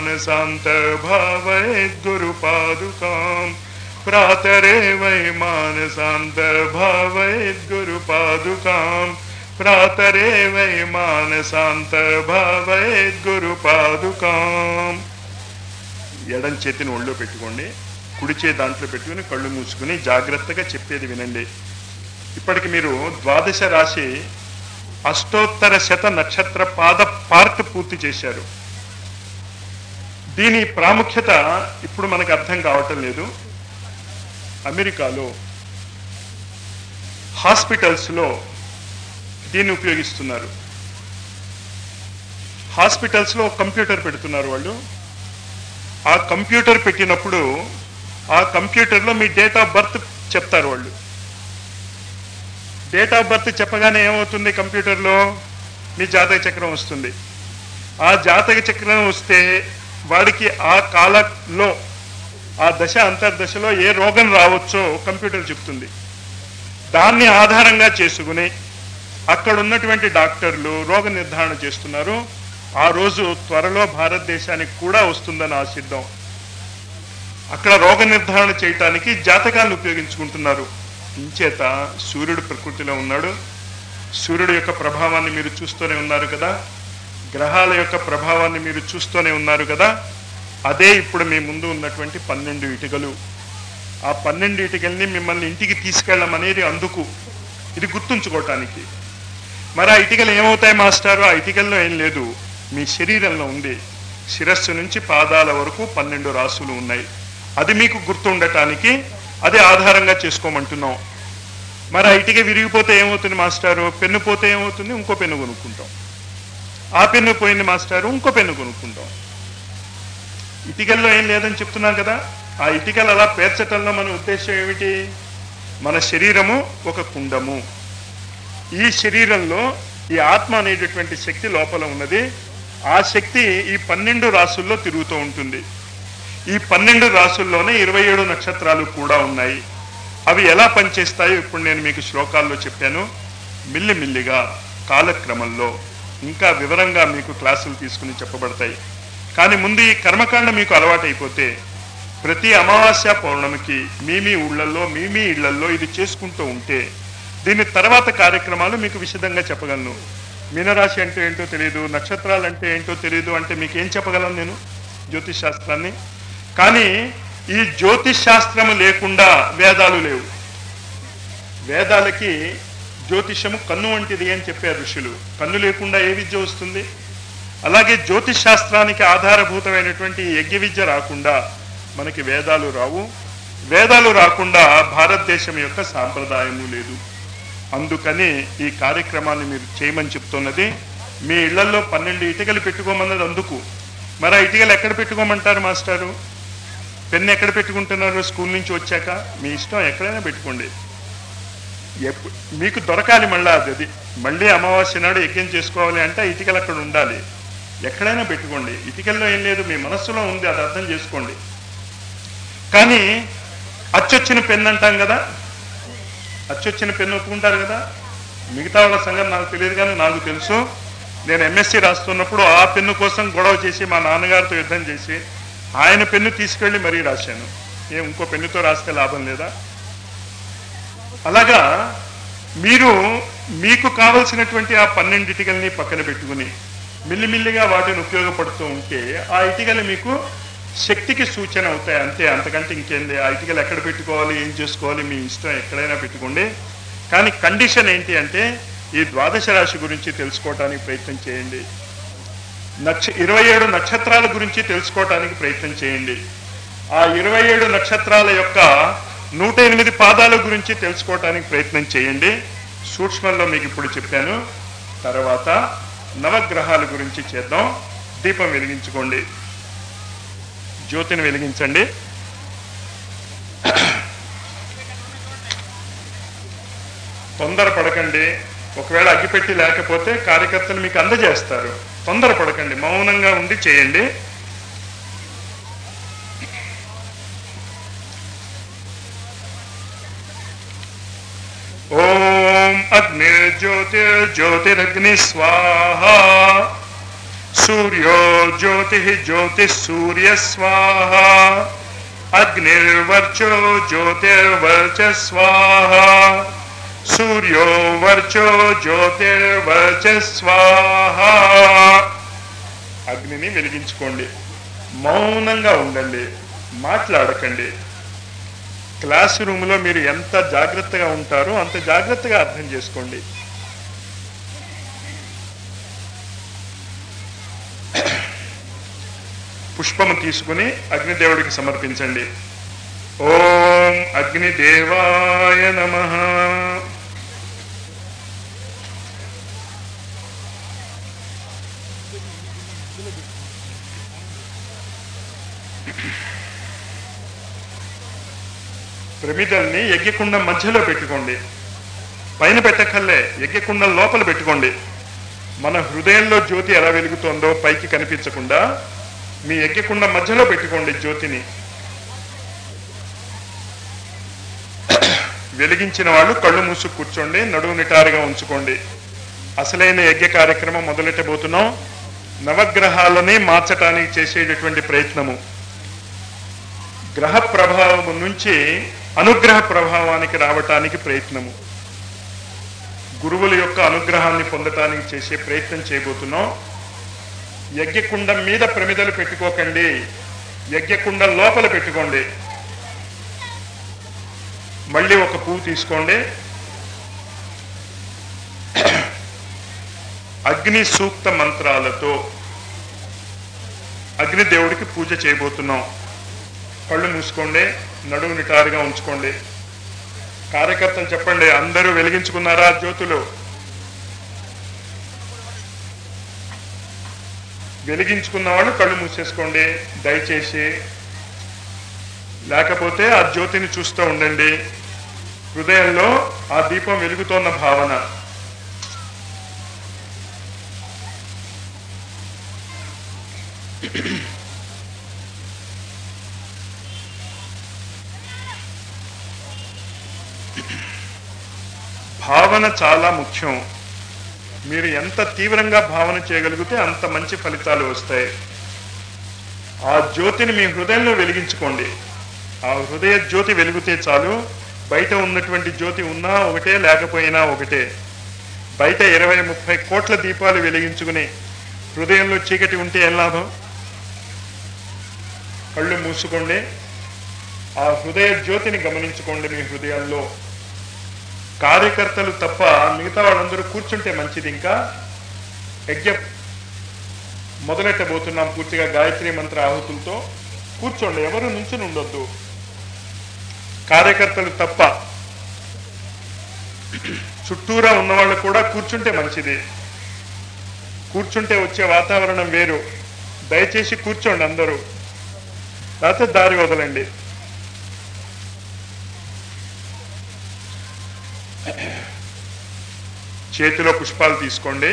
మానసాంతర్భావయద్గురుపాదుకాం ప్రాతరేవ హి మానసాంతర్భావయద్గురుపాదుకాం ప్రాతరేవ హి మానసాంతర్భావయద్గురుపాదుకాం ఎడం చేతిని ఒళ్ళో పెట్టుకోండి కుడిచే దాంట్లో పెట్టుకుని కళ్ళు మూసుకుని జాగ్రత్తగా చెప్పేది వినండి ఇప్పటికి మీరు ద్వాదశ రాశి అష్టోత్తర శత నక్షత్ర పాద పార్ట్ పూర్తి చేశారు దీని ప్రాముఖ్యత ఇప్పుడు మనకు అర్థం కావటం లేదు అమెరికాలో హాస్పిటల్స్లో దీన్ని ఉపయోగిస్తున్నారు హాస్పిటల్స్లో కంప్యూటర్ పెడుతున్నారు వాళ్ళు ఆ కంప్యూటర్ పెట్టినప్పుడు ఆ కంప్యూటర్లో మీ డేట్ ఆఫ్ బర్త్ చెప్తారు వాళ్ళు డేట్ ఆఫ్ బర్త్ చెప్పగానే ఏమవుతుంది కంప్యూటర్లో మీ జాతక చక్రం వస్తుంది ఆ జాతక చక్రం వస్తే వాడికి ఆ కాలంలో ఆ దశ అంతర్దశలో ఏ రోగం రావచ్చో కంప్యూటర్ చెప్తుంది దాన్ని ఆధారంగా చేసుకుని అక్కడ ఉన్నటువంటి డాక్టర్లు రోగ నిర్ధారణ చేస్తున్నారు ఆ రోజు త్వరలో భారతదేశానికి కూడా వస్తుందని ఆశిద్దాం అక్కడ రోగ నిర్ధారణ చేయటానికి జాతకాలను ఉపయోగించుకుంటున్నారు ఇంచేత సూర్యుడు ప్రకృతిలో ఉన్నాడు సూర్యుడు యొక్క ప్రభావాన్ని మీరు చూస్తూనే ఉన్నారు కదా గ్రహాల యొక్క ప్రభావాన్ని మీరు చూస్తూనే ఉన్నారు కదా అదే ఇప్పుడు మీ ముందు ఉన్నటువంటి పన్నెండు ఇటుకలు ఆ పన్నెండు ఇటుకల్ని మిమ్మల్ని ఇంటికి తీసుకెళ్ళమనేది అందుకు ఇది గుర్తుంచుకోవటానికి మరి ఆ ఇటుకలు ఏమవుతాయి మాస్టారు ఆ ఇటుకల్లో ఏం లేదు మీ శరీరంలో ఉంది శిరస్సు నుంచి పాదాల వరకు పన్నెండు రాసులు ఉన్నాయి అది మీకు గుర్తుండటానికి అది ఆధారంగా చేసుకోమంటున్నాం మరి ఆ ఇటుక విరిగిపోతే ఏమవుతుంది మాస్టారు పెన్ను పోతే ఏమవుతుంది ఇంకో పెన్ను కొనుక్కుంటాం ఆ పెన్ను పోయింది మాస్టారు ఇంకో పెన్ను కొనుక్కుంటాం ఇటుకల్లో ఏం లేదని చెప్తున్నారు కదా ఆ ఇటుకలు అలా పేర్చటంలో మన ఉద్దేశం ఏమిటి మన శరీరము ఒక కుండము ఈ శరీరంలో ఈ ఆత్మ అనేటటువంటి శక్తి లోపల ఉన్నది ఆ శక్తి ఈ పన్నెండు రాసుల్లో తిరుగుతూ ఉంటుంది ఈ పన్నెండు రాసుల్లోనే ఇరవై ఏడు నక్షత్రాలు కూడా ఉన్నాయి అవి ఎలా పనిచేస్తాయో ఇప్పుడు నేను మీకు శ్లోకాల్లో చెప్పాను మిల్లిమిల్లిగా కాలక్రమంలో ఇంకా వివరంగా మీకు క్లాసులు తీసుకుని చెప్పబడతాయి కానీ ముందు ఈ కర్మకాండ మీకు అలవాటైపోతే ప్రతి అమావాస్య పౌర్ణమికి మీ మీ ఊళ్ళల్లో మీ మీ ఇళ్లల్లో ఇది చేసుకుంటూ ఉంటే దీని తర్వాత కార్యక్రమాలు మీకు విశదంగా చెప్పగలను మీనరాశి అంటే ఏంటో తెలియదు నక్షత్రాలు అంటే ఏంటో తెలియదు అంటే మీకు ఏం చెప్పగలను నేను జ్యోతిష్ శాస్త్రాన్ని కానీ ఈ జ్యోతిష్ శాస్త్రము లేకుండా వేదాలు లేవు వేదాలకి జ్యోతిషము కన్ను వంటిది అని చెప్పారు ఋషులు కన్ను లేకుండా ఏ విద్య వస్తుంది అలాగే జ్యోతిష్ శాస్త్రానికి ఆధారభూతమైనటువంటి ఈ యజ్ఞ విద్య రాకుండా మనకి వేదాలు రావు వేదాలు రాకుండా భారతదేశం యొక్క సాంప్రదాయము లేదు అందుకని ఈ కార్యక్రమాన్ని మీరు చేయమని చెప్తున్నది మీ ఇళ్లలో పన్నెండు ఇటుకలు పెట్టుకోమన్నది అందుకు మరి ఆ ఇటుకలు ఎక్కడ పెట్టుకోమంటారు మాస్టారు పెన్ను ఎక్కడ పెట్టుకుంటున్నారు స్కూల్ నుంచి వచ్చాక మీ ఇష్టం ఎక్కడైనా పెట్టుకోండి ఎప్పు- మీకు దొరకాలి మళ్ళీ అది అది మళ్ళీ అమావాస్య నాడు యజ్ఞం చేసుకోవాలి అంటే ఆ ఇటుకలు అక్కడ ఉండాలి ఎక్కడైనా పెట్టుకోండి ఇటుకల్లో ఏం లేదు మీ మనస్సులో ఉంది అది అర్థం చేసుకోండి కానీ అచ్చొచ్చిన పెన్ అంటాం కదా అచ్చొచ్చిన పెన్ను ఒప్పుకుంటారు కదా మిగతా వాళ్ళ సంగతి నాకు తెలియదు కానీ నాకు తెలుసు నేను ఎంఎస్సి రాస్తున్నప్పుడు ఆ పెన్ను కోసం గొడవ చేసి మా నాన్నగారితో యుద్ధం చేసి ఆయన పెన్ను తీసుకెళ్ళి మరీ రాశాను ఏ ఇంకో పెన్నుతో రాస్తే లాభం లేదా అలాగా మీరు మీకు కావలసినటువంటి ఆ పన్నెండు ఇటుకల్ని పక్కన పెట్టుకుని మిల్లిమిల్లిగా వాటిని ఉపయోగపడుతూ ఉంటే ఆ ఇటుకలు మీకు శక్తికి సూచన అవుతాయి అంతే అంతకంటే ఇంకేంది ఆ ఇటుకలు ఎక్కడ పెట్టుకోవాలి ఏం చేసుకోవాలి మీ ఇష్టం ఎక్కడైనా పెట్టుకోండి కానీ కండిషన్ ఏంటి అంటే ఈ ద్వాదశ రాశి గురించి తెలుసుకోవడానికి ప్రయత్నం చేయండి నక్ష ఇరవై ఏడు నక్షత్రాల గురించి తెలుసుకోవటానికి ప్రయత్నం చేయండి ఆ ఇరవై ఏడు నక్షత్రాల యొక్క నూట ఎనిమిది పాదాల గురించి తెలుసుకోవటానికి ప్రయత్నం చేయండి సూక్ష్మంలో మీకు ఇప్పుడు చెప్పాను తర్వాత నవగ్రహాల గురించి చేద్దాం దీపం వెలిగించుకోండి జ్యోతిని వెలిగించండి తొందర పడకండి ఒకవేళ అగ్గిపెట్టి లేకపోతే కార్యకర్తలు మీకు అందజేస్తారు తొందర పడకండి మౌనంగా ఉండి చేయండి అగ్నిర్జ్యోతిర్జ్యోతిరగ్ని స్వాహ సూర్యో జ్యోతి జ్యోతి సూర్య స్వాహ అగ్నిర్వర్చో జ్యోతిర్వర్చ స్వాహ సూర్యో వర్చో జ్యోతిర్వర్చ స్వాహ అగ్నిని వెలిగించుకోండి మౌనంగా ఉండండి మాట్లాడకండి క్లాస్ రూమ్లో మీరు ఎంత జాగ్రత్తగా ఉంటారో అంత జాగ్రత్తగా అర్థం చేసుకోండి పుష్పము తీసుకుని అగ్నిదేవుడికి సమర్పించండి ఓం అగ్నిదేవాయ నమ ప్రమిదల్ని యజ్ఞకుండం మధ్యలో పెట్టుకోండి పైన పెట్టకల్లే యజ్ఞకుండం లోపల పెట్టుకోండి మన హృదయంలో జ్యోతి ఎలా వెలుగుతోందో పైకి కనిపించకుండా మీ యజ్ఞకుండం మధ్యలో పెట్టుకోండి జ్యోతిని వెలిగించిన వాళ్ళు కళ్ళు మూసు కూర్చోండి నడువు నిటారుగా ఉంచుకోండి అసలైన యజ్ఞ కార్యక్రమం మొదలెట్టబోతున్నాం నవగ్రహాలని మార్చటానికి చేసేటటువంటి ప్రయత్నము గ్రహ ప్రభావము నుంచి అనుగ్రహ ప్రభావానికి రావటానికి ప్రయత్నము గురువుల యొక్క అనుగ్రహాన్ని పొందటానికి చేసే ప్రయత్నం చేయబోతున్నాం యజ్ఞకుండం మీద ప్రమిదలు పెట్టుకోకండి యజ్ఞకుండం లోపల పెట్టుకోండి మళ్ళీ ఒక పువ్వు తీసుకోండి అగ్ని సూక్త మంత్రాలతో అగ్నిదేవుడికి పూజ చేయబోతున్నాం కళ్ళు మూసుకోండి నడుము నిటారుగా ఉంచుకోండి కార్యకర్తలు చెప్పండి అందరూ వెలిగించుకున్నారా జ్యోతులు వెలిగించుకున్న వాళ్ళు కళ్ళు మూసేసుకోండి దయచేసి లేకపోతే ఆ జ్యోతిని చూస్తూ ఉండండి హృదయంలో ఆ దీపం వెలుగుతోన్న భావన భావన చాలా ముఖ్యం మీరు ఎంత తీవ్రంగా భావన చేయగలిగితే అంత మంచి ఫలితాలు వస్తాయి ఆ జ్యోతిని మీ హృదయంలో వెలిగించుకోండి ఆ హృదయ జ్యోతి వెలిగితే చాలు బయట ఉన్నటువంటి జ్యోతి ఉన్నా ఒకటే లేకపోయినా ఒకటే బయట ఇరవై ముప్పై కోట్ల దీపాలు వెలిగించుకుని హృదయంలో చీకటి ఉంటే ఏం లాభం కళ్ళు మూసుకోండి ఆ హృదయ జ్యోతిని గమనించుకోండి మీ హృదయంలో కార్యకర్తలు తప్ప మిగతా వాళ్ళందరూ కూర్చుంటే మంచిది ఇంకా యజ్ఞ మొదలెట్టబోతున్నాం పూర్తిగా గాయత్రి మంత్ర ఆహుతులతో కూర్చోండి ఎవరు నుంచుని ఉండొద్దు కార్యకర్తలు తప్ప చుట్టూరా ఉన్నవాళ్ళు కూడా కూర్చుంటే మంచిది కూర్చుంటే వచ్చే వాతావరణం వేరు దయచేసి కూర్చోండి అందరూ లేకపోతే దారి వదలండి చేతిలో పుష్పాలు తీసుకోండి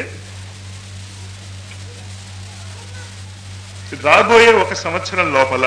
రాబోయే ఒక సంవత్సరం లోపల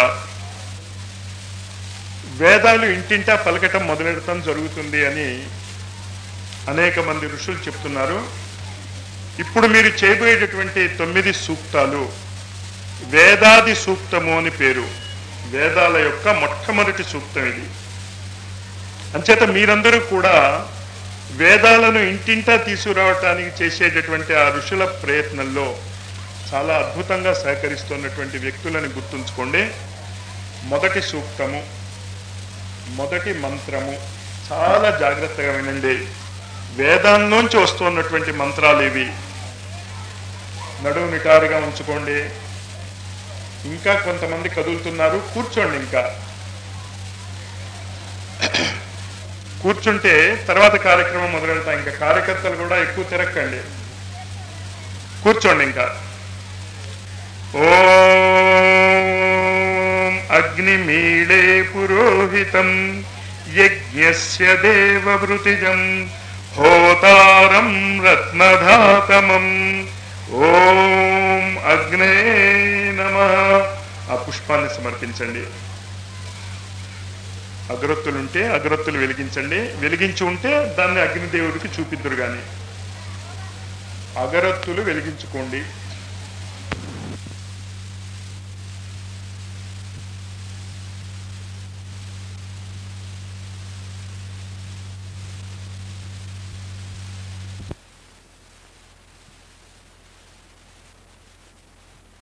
వేదాలు ఇంటింటా పలకటం మొదలెడటం జరుగుతుంది అని అనేక మంది ఋషులు చెప్తున్నారు ఇప్పుడు మీరు చేయబోయేటటువంటి తొమ్మిది సూక్తాలు వేదాది సూక్తము అని పేరు వేదాల యొక్క మొట్టమొదటి సూక్తం ఇది అంచేత మీరందరూ కూడా వేదాలను ఇంటింటా తీసుకురావటానికి చేసేటటువంటి ఆ ఋషుల ప్రయత్నంలో చాలా అద్భుతంగా సహకరిస్తున్నటువంటి వ్యక్తులను గుర్తుంచుకోండి మొదటి సూక్తము మొదటి మంత్రము చాలా జాగ్రత్తగా వినండి వేదాల్లోంచి వస్తున్నటువంటి మంత్రాలు ఇవి నడువు నిటారుగా ఉంచుకోండి ఇంకా కొంతమంది కదులుతున్నారు కూర్చోండి ఇంకా కూర్చుంటే తర్వాత కార్యక్రమం మొదలెడతాం ఇంకా కార్యకర్తలు కూడా ఎక్కువ తిరక్కండి కూర్చోండి ఇంకా ఓం అగ్నిమీళే పురోహితం యజ్ఞస్య దేవవృతిజం హోతారం రత్నధాతమం ఓం అగ్నే నమ ఆ పుష్పాన్ని సమర్పించండి అగరత్తులుంటే అగరత్తులు వెలిగించండి వెలిగించి ఉంటే దాన్ని అగ్నిదేవుడికి చూపిద్దురు గాని అగరత్తులు వెలిగించుకోండి